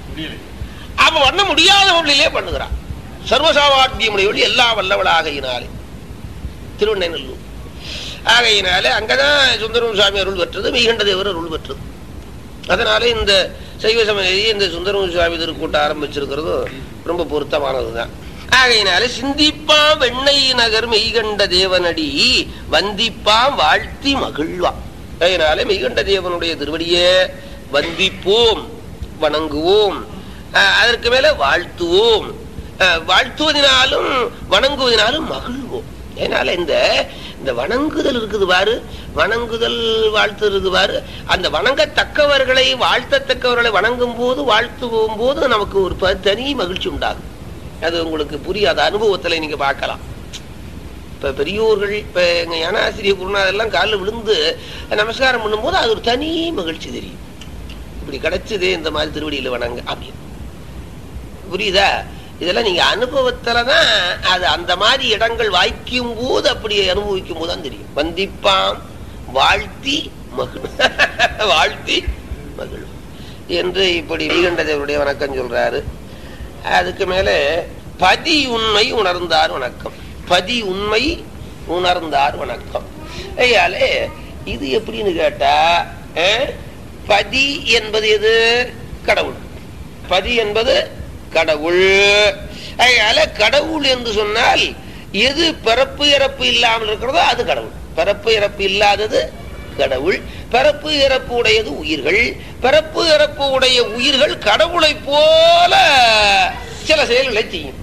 அவ பண்ண முடியாத பொருளிலே பண்ணுகிறான் சர்வசாவாத்தியமுடையவள் எல்லா வல்லவளாகையினாலே திருவண்ணநல்லூர் ஆகையினாலே அங்கதான் சுந்தரம் சுவாமி அருள் பெற்றது மெய்கண்ட தேவர் அருள் பெற்றது அதனால இந்த சைவ சமய இந்த சுந்தரம் சுவாமி திருக்கூட்ட ஆரம்பிச்சிருக்கிறதும் ரொம்ப பொருத்தமானதுதான் ஆகையினால சிந்திப்பா வெண்ணை நகர் மெய்கண்ட தேவனடி வந்திப்பாம் வாழ்த்தி மகிழ்வா அதனால மெய்கண்ட தேவனுடைய திருவடியே வந்திப்போம் வணங்குவோம் அஹ், அதற்கு மேல வாழ்த்துவோம் அஹ், வாழ்த்துவதினாலும் வணங்குவதினாலும் மகிழ்வோம் அதனால இந்த இந்த வணங்குதல் இருக்குது பாரு வணங்குதல் வாழ்த்து இருக்குது பாரு அந்த வணங்கத்தக்கவர்களை வாழ்த்தத்தக்கவர்களை வணங்கும் போது வாழ்த்துவோம் போது நமக்கு ஒரு ப- தனி மகிழ்ச்சி உண்டாகும் அது உங்களுக்கு புரியாத அனுபவத்துல நீங்க பார்க்கலாம் இப்ப பெரியோர்கள் இப்ப எங்க ஞானாசிரிய குருநாதெல்லாம் காலில் விழுந்து நமஸ்காரம் பண்ணும்போது அது ஒரு தனி மகிழ்ச்சி தெரியும் இப்படி கிடைச்சதே இந்த மாதிரி திருவடியில வணங்க அப்படின்னு புரியுதா இதெல்லாம் நீங்க அனுபவத்துல தான் அது அந்த மாதிரி இடங்கள் வாய்க்கும் போது அப்படி அனுபவிக்கும் போது தான் தெரியும் வந்திப்பாம் வாழ்த்தி மகிழ் வாழ்த்தி மகிழ் என்று இப்படி வீகண்டதேவருடைய வணக்கம் சொல்றாரு அதுக்கு மேல பதி உண்மை உணர்ந்தார் வணக்கம் பதி உண்மை உணர்ந்தார் வணக்கம் ஐயாலே இது எப்படின்னு கேட்டா அஹ், பதி என்பது எது கடவுள் பதி என்பது கடவுள் அதனால கடவுள் என்று சொன்னால் எது பிறப்பு இறப்பு இல்லாமல் இருக்கிறதோ அது கடவுள் பிறப்பு இறப்பு இல்லாதது கடவுள் பிறப்பு இறப்பு உடையது உயிர்கள் பிறப்பு இறப்பு உடைய உயிர்கள் கடவுளை போல சில செயல்களை செய்யும்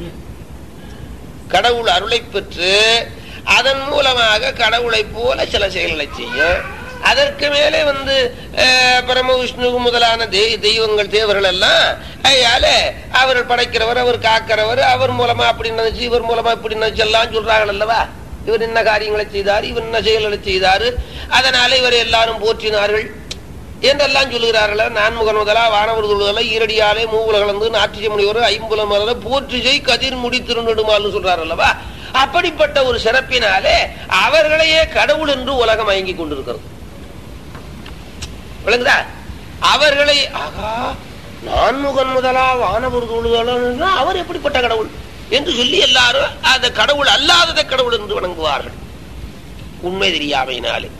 கடவுள் அருளை பெற்று அதன் மூலமாக கடவுளை போல சில செயல்களை செய்யும் அதற்கு மேலே வந்து அஹ், பரம விஷ்ணு முதலான தெய் தெய்வங்கள் தேவர்கள் எல்லாம் அதனால அவர்கள் படைக்கிறவர் அவர் காக்கிறவர் அவர் மூலமா அப்படி நினைச்சு இவர் மூலமா இப்படி நினைச்சு எல்லாம் சொல்றாங்க அல்லவா இவர் என்ன காரியங்களை செய்தார் இவர் என்ன செயல்களை செய்தாரு அதனால இவர் எல்லாரும் போற்றினார்கள் என்றெல்லாம் சொல்லுகிறார்கள் நான்முகன் முதலா வானவர் தொழுதல ஈரடியாலே மூவுல கலந்து நாட்டிய முனிவர் ஐம்புலம் மலர போற்றி செய் கதிர் முடி திருநெடுமால்னு சொல்றார் அல்லவா அப்படிப்பட்ட ஒரு சிறப்பினாலே அவர்களையே கடவுள் என்று உலகம் மயங்கி கொண்டிருக்கிறது விளங்குதா அவர்களை ஆகா நான்முகன் முதலா வானவர் தொழுதல அவர் எப்படிப்பட்ட கடவுள் என்று சொல்லி எல்லாரும் அந்த கடவுள் அல்லாதத கடவுள் என்று வணங்குவார்கள் உண்மை தெரியாமையினாலே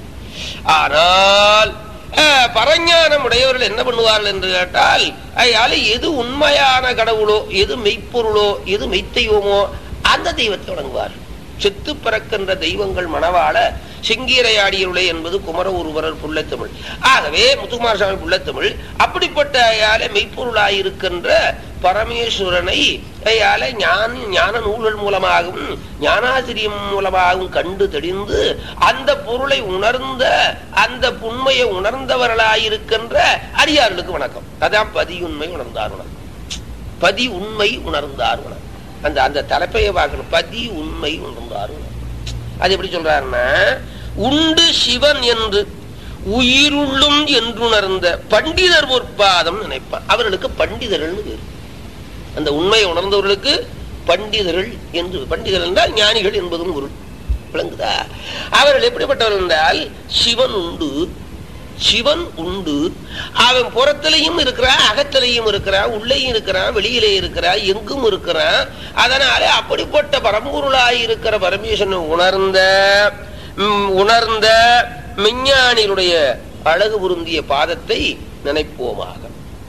ஆனால் அஹ், பரஞானம் உடையவர்கள் என்ன பண்ணுவார்கள் என்று கேட்டால் அயால எது உண்மையான கடவுளோ எது மெய்ப்பொருளோ எது மெய்த்தெய்வமோ அந்த தெய்வத்தை வணங்குவார்கள் செத்து பிறக்கின்ற தெய்வங்கள் மணவாள செங்கீரையாடியுளே என்பது குமர ஒருவரர் புள்ளத்தமிழ் ஆகவே முத்துக்குமார சாமி புள்ளத்தமிழ் அப்படிப்பட்ட அயால மெய்ப்பொருளாயிருக்கின்ற பரமேஸ்வரனை அயால ஞான ஞான நூல்கள் மூலமாகவும் ஞானாசிரியம் மூலமாகவும் கண்டு தெளிந்து அந்த பொருளை உணர்ந்த அந்த புண்மையை உணர்ந்தவர்களாயிருக்கின்ற அடியார்களுக்கு வணக்கம் அதான் பதியுண்மை உணர்ந்தார் வணக்கம் பதி உண்மை உணர்ந்தார் வணக்கம் அந்த அந்த தலைப்பையை பார்க்கணும் பதி உண்மை உணர்ந்தார் வணக்கம் அது எப்படி சொல்றாருன்னா உண்டு சிவன் என்று உயிருள்ளும் என்றுணர்ந்த பண்டிதர் பொற்பாதம் நினைப்பான் அவர்களுக்கு பண்டிதர்கள்னு பேரு அந்த உண்மையை உணர்ந்தவர்களுக்கு பண்டிதர்கள் என்று பண்டிதர்கள் என்றால் ஞானிகள் என்பதும் பொருள் விளங்குதா அவர்கள் எப்படிப்பட்டவர்கள் என்றால் சிவன் உண்டு சிவன் உண்டு அவன் புறத்திலையும் இருக்கிறான் அகத்திலையும் இருக்கிறான் உள்ளேயும் இருக்கிறான் வெளியிலே இருக்கிறான் எங்கும் இருக்கிறான் அதனால அப்படிப்பட்ட பரம்பொருளாய் இருக்கிற பரமேஸ்வரனை உணர்ந்த ம், உணர்ந்த மெஞ்ஞானிகளுடைய அழகு பொருந்திய பாதத்தை நினைப்போமாக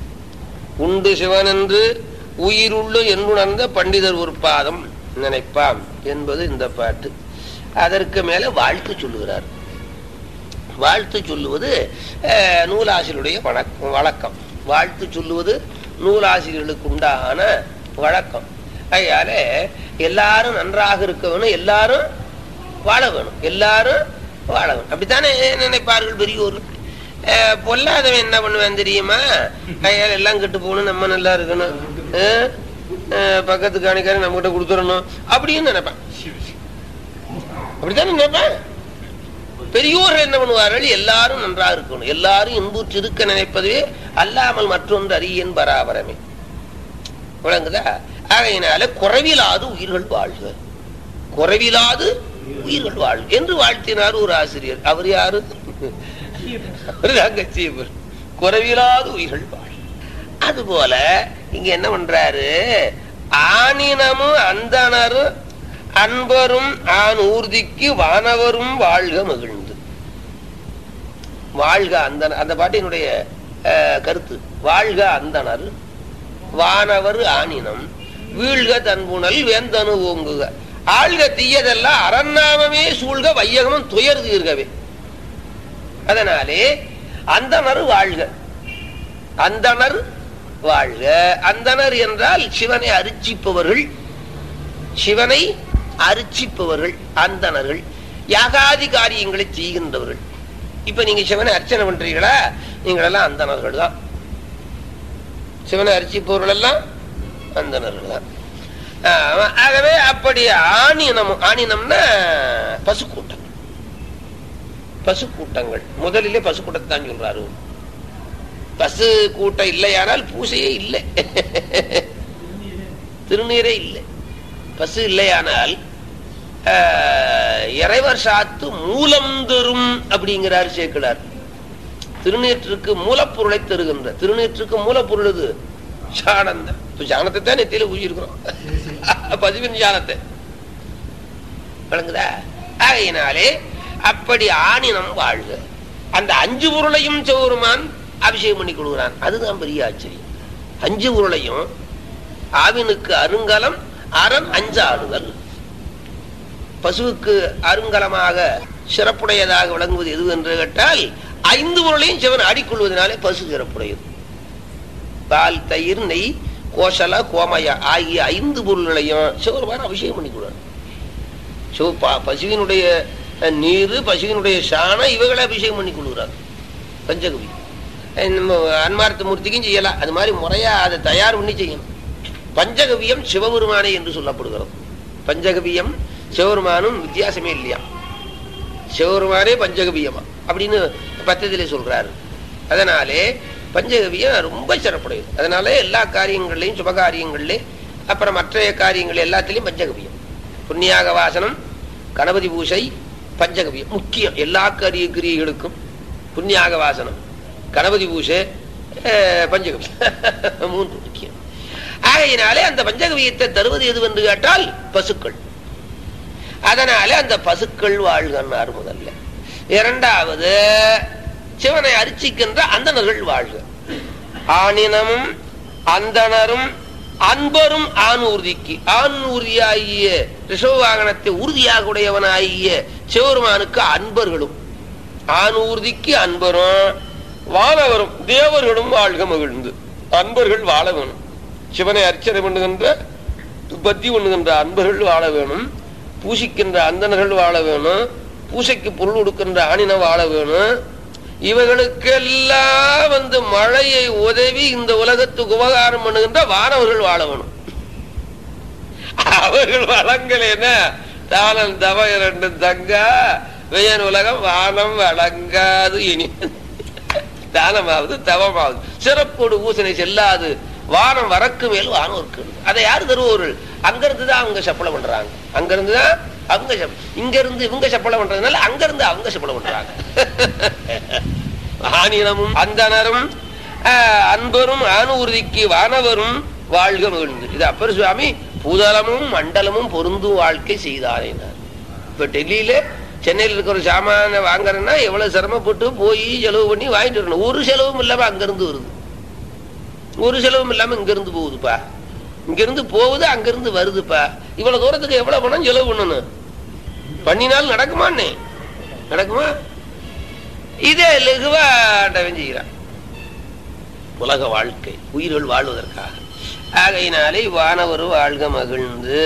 உண்டு சிவன் என்று உயிருள்ளு என்றுணர்ந்த பண்டிதர் ஒரு பாதம் நினைப்பாம் என்பது இந்த பாட்டு அதற்கு மேல வாழ்த்து சொல்லுகிறார் வாழ்த்து சொல்லுவது அஹ், நூலாசிரியருடைய வழக்கம் வழக்கம் வாழ்த்து சொல்லுவது நூலாசிரியர்களுக்கு உண்டான வழக்கம் அதனால எல்லாரும் நன்றாக இருக்க வேணும் எல்லாரும் வாழ வேணும் எல்லாரும் வாழ வேணும் அப்படித்தானே நினைப்பார்கள் பெரியோர்கள் அஹ், பொல்லாதவன் என்ன பண்ணுவேன் தெரியுமா அதனால எல்லாம் கெட்டு போகணும் நம்ம நல்லா இருக்கணும் அஹ், அஹ், பக்கத்து காணிக்காரன் நம்ம கிட்ட கொடுத்துடணும் அப்படின்னு நினைப்பேன் அப்படித்தானே நினைப்பேன் பெரியோர்கள் என்ன பண்ணுவார்கள் எல்லாரும் நன்றாக இருக்கணும் எல்லாரும் இன்புற்று இருக்க நினைப்பதுவே அல்லாமல் மற்றொன்று அறியன் பராபரமே விளங்குதா ஆகையினால குறைவிலாது உயிர்கள் வாழ்க குறைவிலாது உயிர்கள் வாழ்க என்று வாழ்த்தினார் ஒரு ஆசிரியர் அவர் யாரு அவர் கட்சியவர் குறைவிலாது உயிர்கள் வாழ்க அதுபோல இங்க என்ன பண்றாரு ஆனினமும் அந்தனரும் அன்பரும் ஆண் ஊர்திக்கு வானவரும் வாழ்க மகிழ்ந்து வாழ்க அந்த அந்த பாட்டினுடைய அஹ், கருத்து வாழ்க அந்தனர் வானவர் ஆணினம் வீழ்க தன்புணல் வேந்தனு ஓங்குக ஆழ்க தீயதெல்லாம் அரண்நாமமே சூழ்க வையகமும் துயர் தீர்கவே அதனாலே அந்தனர் வாழ்க அந்தனர் வாழ்க அந்தனர் என்றால் சிவனை அரிச்சிப்பவர்கள் சிவனை அர்ச்சிப்பவர்கள் அந்தணர்கள் யாகாதி காரியங்களை செய்கின்றவர்கள் இப்ப நீங்க சிவனை அர்ச்சனை பண்றீங்களா நீங்களெல்லாம் அந்தணர்கள் தான் சிவனை அர்ச்சிப்பவர்கள் எல்லாம் அந்தணர்கள் தான் ஆமா, ஆகவே அப்படி ஆணினம் ஆணினம்னா பசுக்கூட்டம் பசுக்கூட்டங்கள் முதலிலே பசுக்கூட்டத்தை தான் சொல்றாரு பசு கூட்டம் இல்லையானால் பூசையே இல்லை திருநீரே இல்லை பசு இல்லையானால் ஆஹ், இறைவர் சாத்து மூலம் தரும் அப்படிங்கிறார் சேர்க்கிறார் திருநீற்றுக்கு மூலப்பொருளை தருகின்ற திருநீற்றுக்கு மூலப்பொருள் இது சாணந்த இப்ப சாணத்தை தான் நெத்தியில ஊழியிருக்கிறோம் பதிவின் சாணத்தை விளங்குதா ஆகையினாலே அப்படி ஆணினம் வாழ்க அந்த அஞ்சு பொருளையும் சௌருமான் அபிஷேகம் பண்ணி கொடுக்குறான் அதுதான் பெரிய ஆச்சரியம் அஞ்சு பொருளையும் ஆவினுக்கு அருங்கலம் அரண் அஞ்சாடுதல் பசுவுக்கு அருங்கலமாக சிறப்புடையதாக விளங்குவது எது என்று கேட்டால் ஐந்து பொருளையும் சிவன் ஆடிக்கொள்வதனாலே பசு சிறப்புடையது பால் தயிர் நெய் கோசல கோமய ஆகிய ஐந்து பொருள்களையும் சிவருமான அபிஷேகம் பண்ணிக்கூடாது சிவ ப- பசுவினுடைய அஹ், நீரு பசுவினுடைய சாணம் இவைகளை அபிஷேகம் பண்ணி கொள்கிறார் பஞ்சகவி அஹ், நம்ம அன்மார்த்த மூர்த்திக்கும் செய்யலாம் அது மாதிரி முறையா அதை தயார் பண்ணி செய்யணும் பஞ்சகவியம் சிவபெருமானே என்று சொல்லப்படுகிறது பஞ்சகவியம் சிவபெருமானும் வித்தியாசமே இல்லையா சிவபெருமானே பஞ்சகவியமா அப்படின்னு பத்தத்திலே சொல்றாரு அதனாலே பஞ்சகவியம் ரொம்ப சிறப்புடையது அதனால எல்லா காரியங்கள்லையும் சுப காரியங்கள்லையும் அப்புறம் மற்ற காரியங்கள் எல்லாத்திலையும் பஞ்சகவியம் புண்ணியாக வாசனம் கணபதி பூசை பஞ்சகவியம் முக்கியம் எல்லா காரிய கிரியைகளுக்கும் புண்ணியாக வாசனம் கணபதி பூசை அஹ், பஞ்சகவியம் மூன்று முக்கியம் ஆகையினாலே அந்த பஞ்சகவியத்தை தருவது எதுவென்று கேட்டால் பசுக்கள் அதனால அந்த பசுக்கள் வாழ்கன்னார் முதல்ல இரண்டாவது சிவனை அர்ச்சிக்கின்ற அந்தணர்கள் வாழ்க ஆனினமும் அந்தணரும் அன்பரும் ஆண் ஊர்திக்கு ஆண் ஊர்தியாகிய ரிஷவ வாகனத்தை உறுதியாக உடையவனாகிய சிவருமானுக்கு அன்பர்களும் ஆண் ஊர்திக்கு அன்பரும் வாழவரும் தேவர்களும் வாழ்க மகிழ்ந்து அன்பர்கள் வாழ வேணும் சிவனை அர்ச்சனை பண்ணுகின்ற பத்தி பண்ணுகின்ற அன்பர்கள் வாழ வேணும் பூசிக்கின்ற அந்தணர்கள் வாழ வேணும் பூசைக்கு பொருள் கொடுக்கின்ற ஆணின வாழ வேணும் இவர்களுக்கெல்லாம் வந்து மழையை உதவி இந்த உலகத்துக்கு உபகாரம் பண்ணுகின்ற வானவர்கள் வாழ வேணும் அவர்கள் வழங்கலேன்னா தானம் தவ இரண்டு தங்கா வியன் உலகம் வானம் வழங்காது இனி தானமாவது தவமாவது சிறப்போடு பூசனை செல்லாது வானம் வரக்கு மேல் வானம் இருக்கு அதை யாரு தருவோர்கள் அங்கிருந்து தான் அவங்க சப்பளம் பண்றாங்க அங்கிருந்து தான் அவங்க சப்ப- இங்க இருந்து இவங்க சப்பளம் பண்றதுனால அங்க இருந்து அவங்க சப்பளம் பண்றாங்க ஆனினமும் அந்தனரும் ஆஹ், அன்பரும் ஆணூர்திக்கு வானவரும் வாழ்க மகிழ்ந்து இது அப்பர் சுவாமி பூதலமும் மண்டலமும் பொருந்தும் வாழ்க்கை செய்தாரேனார் இப்ப டெல்லியில சென்னையில் இருக்கிற ஒரு சாமான வாங்குறேன்னா எவ்வளவு சிரமப்பட்டு போய் செலவு பண்ணி வாங்கிட்டு வரணும் ஒரு செலவும் இல்லாம அங்கிருந்து வருது ஒரு செலவும் இல்லாம இங்க இருந்து போகுதுப்பா இங்க இருந்து போகுது அங்க இருந்து வருதுப்பா இவ்வளவு தூரத்துக்கு எவ்வளவு பணம் செலவு பண்ணணும் பண்ணினால் நடக்குமான்னே நடக்குமா இதே லகுவா ஆண்டவன் செய்கிறான் உலக வாழ்க்கை உயிர்கள் வாழ்வதற்காக ஆகையினாலே வானவர் வாழ்க மகிழ்ந்து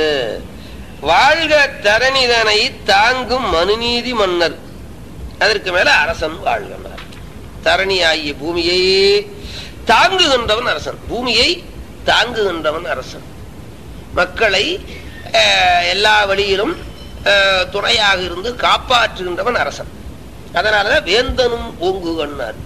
வாழ்க தரணிதனை தாங்கும் மனுநீதி மன்னர் அதற்கு மேல அரசன் வாழ்கனார் தரணி ஆகிய பூமியை தாங்குகின்றவன் அரசன் பூமியை தாங்குகின்றவன் அரசன் மக்களை அஹ், எல்லா வழியிலும் அஹ், துணையாக இருந்து காப்பாற்றுகின்றவன் அரசன் அதனாலதான் வேந்தனும் ஓங்குகன்னார்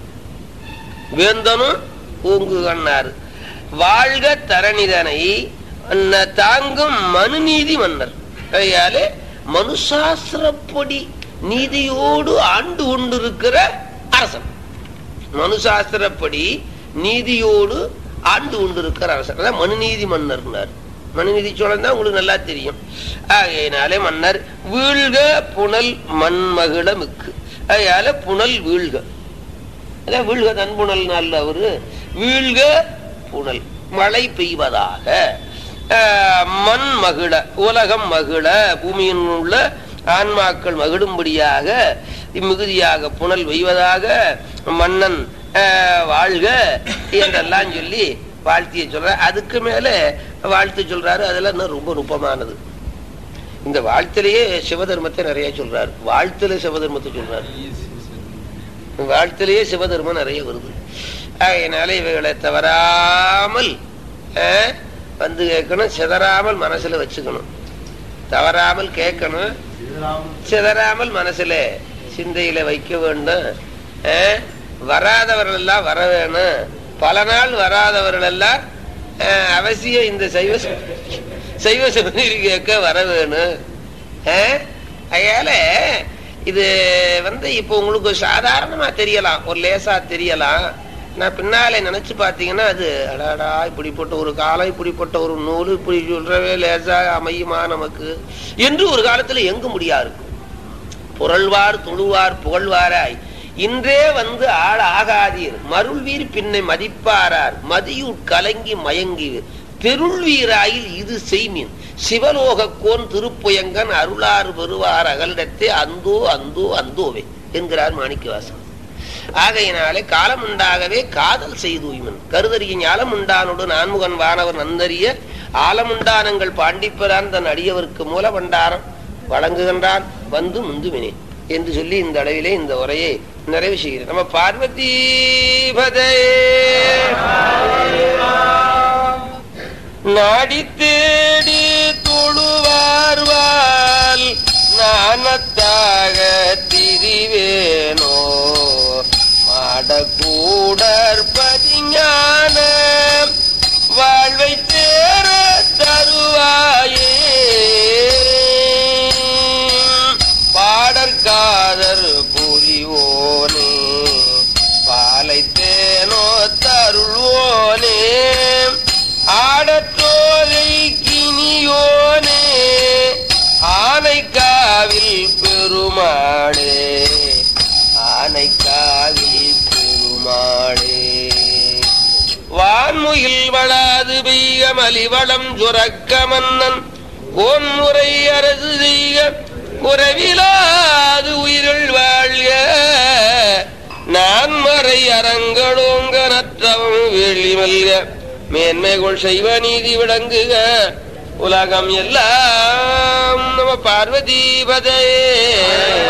வேந்தனும் ஓங்குகன்னார் வாழ்க தரணிதனை அன்ன- தாங்கும் மனுநீதி மன்னர் கையாலே மனுசாஸ்திரப்படி நீதியோடு ஆண்டு கொண்டிருக்கிற அரசன் மனுசாஸ்திரப்படி நீதியோடு ஆண்டு கொண்டிருக்கிற அரசன் அதான் மனுநீதி மன்னர்னார் மனுநீதி சோழன் தான் உங்களுக்கு நல்லா தெரியும் ஆகையினாலே மன்னர் வீழ்க புனல் மண்மகிழ மிக்கு அதனால புனல் வீழ்க அதான் வீழ்க தன்புணல் நாள் அவரு வீழ்க புனல் மழை பெய்வதாக ஆஹ், மண் மகிழ உலகம் மகிழ பூமியின் உள்ள ஆன்மாக்கள் மகிழும்படியாக மிகுதியாக புனல் பெய்வதாக மன்னன் ஆஹ், வாழ்க என்றெல்லாம் சொல்லி வாழ்த்திய சொல்ற அதுக்கு மேல வாழ்த்து சொல்றாரு அதெல்லாம் இன்னும் ரொம்ப நுட்பமானது இந்த வாழ்த்திலேயே சிவதர்மத்தை நிறைய சொல்றாரு வாழ்த்துல சிவதர்மத்தை சொல்றாரு வாழ்த்திலேயே சிவதர்மம் நிறைய வருது அதனால இவைகளை தவறாமல் அஹ், வந்து கேட்கணும் சிதறாமல் மனசுல வச்சுக்கணும் தவறாமல் கேட்கணும் சிதறாமல் மனசுல சிந்தையில வைக்க வேண்டும் அஹ், வராதவர்கள் எல்லாம் வர வேணும் பல நாள் வராதவர்கள் எல்லாம் அஹ், அவசியம் இந்த சைவ ச- சைவ சிவநீர் கேட்க வர வேணும் அஹ், அதனால இது வந்து இப்போ உங்களுக்கு சாதாரணமா தெரியலாம் ஒரு லேசா தெரியலாம் நான் பின்னாலே நினைச்சு பார்த்தீங்கன்னா அது அடாடா இப்படிப்பட்ட ஒரு காலம் இப்படிப்பட்ட ஒரு நூல் இப்படி சொல்றவே லேசா அமையுமா நமக்கு என்று ஒரு காலத்துல எங்க முடியாது புரள்வார் துழுவார் புகழ்வாராய் இன்றே வந்து ஆள் ஆகாதீர் மருள்வீர் பின்னை மதிப்பாரார் மதியுட் கலங்கி மயங்கி பெருள்வீராயில் இது செய்மின் சிவலோகக்கோன் திருப்புயங்கன் அருளார் பெறுவார் அகலிடத்தே அந்தோ அந்தோ அந்தோவே என்கிறார் மாணிக்கவாசன் ஆகையினாலே காலம் உண்டாகவே காதல் செய்துய்மன் கருதறிய ஞாலம் உண்டானோடு நான்முகன் வானவர் நந்தறிய ஆலமுண்டானங்கள் பாண்டிப்பரான் தன் அடியவருக்கு மூல பண்டாரம் வழங்குகின்றான் வந்து முந்துவினே என்று சொல்லி இந்த அளவிலே இந்த உரையை நிறைவு செய்கிறேன் நம்ம பார்வதி நாடி தேடி தொழுவார்வால் நாணத்தாக திரிவேனோ மாடக்கூடற் பதிஞான வாழ்வை தேர தருவாயே பாடற்காதர் புரிவோனே பாலை தேனோ தருள்வோனே ஆடத்தோலை கினியோனே ஆனைக்காவில் பெருமாளே ஆனைக்காவில் பெருமாளே வான்முகில் வளாது பெய்க மலிவளம் சுரக்க மன்னன் கோன்முறை அரசு செய்க குறைவிலாது உயிரில் வாழ்க நான் மறை அரங்களோங்க நற்றவம் வேள்வி மல்க மேன்மைகள் செய்வ நீதி விளங்குக உலகம் எல்லாம் நம பார்வதி பதையே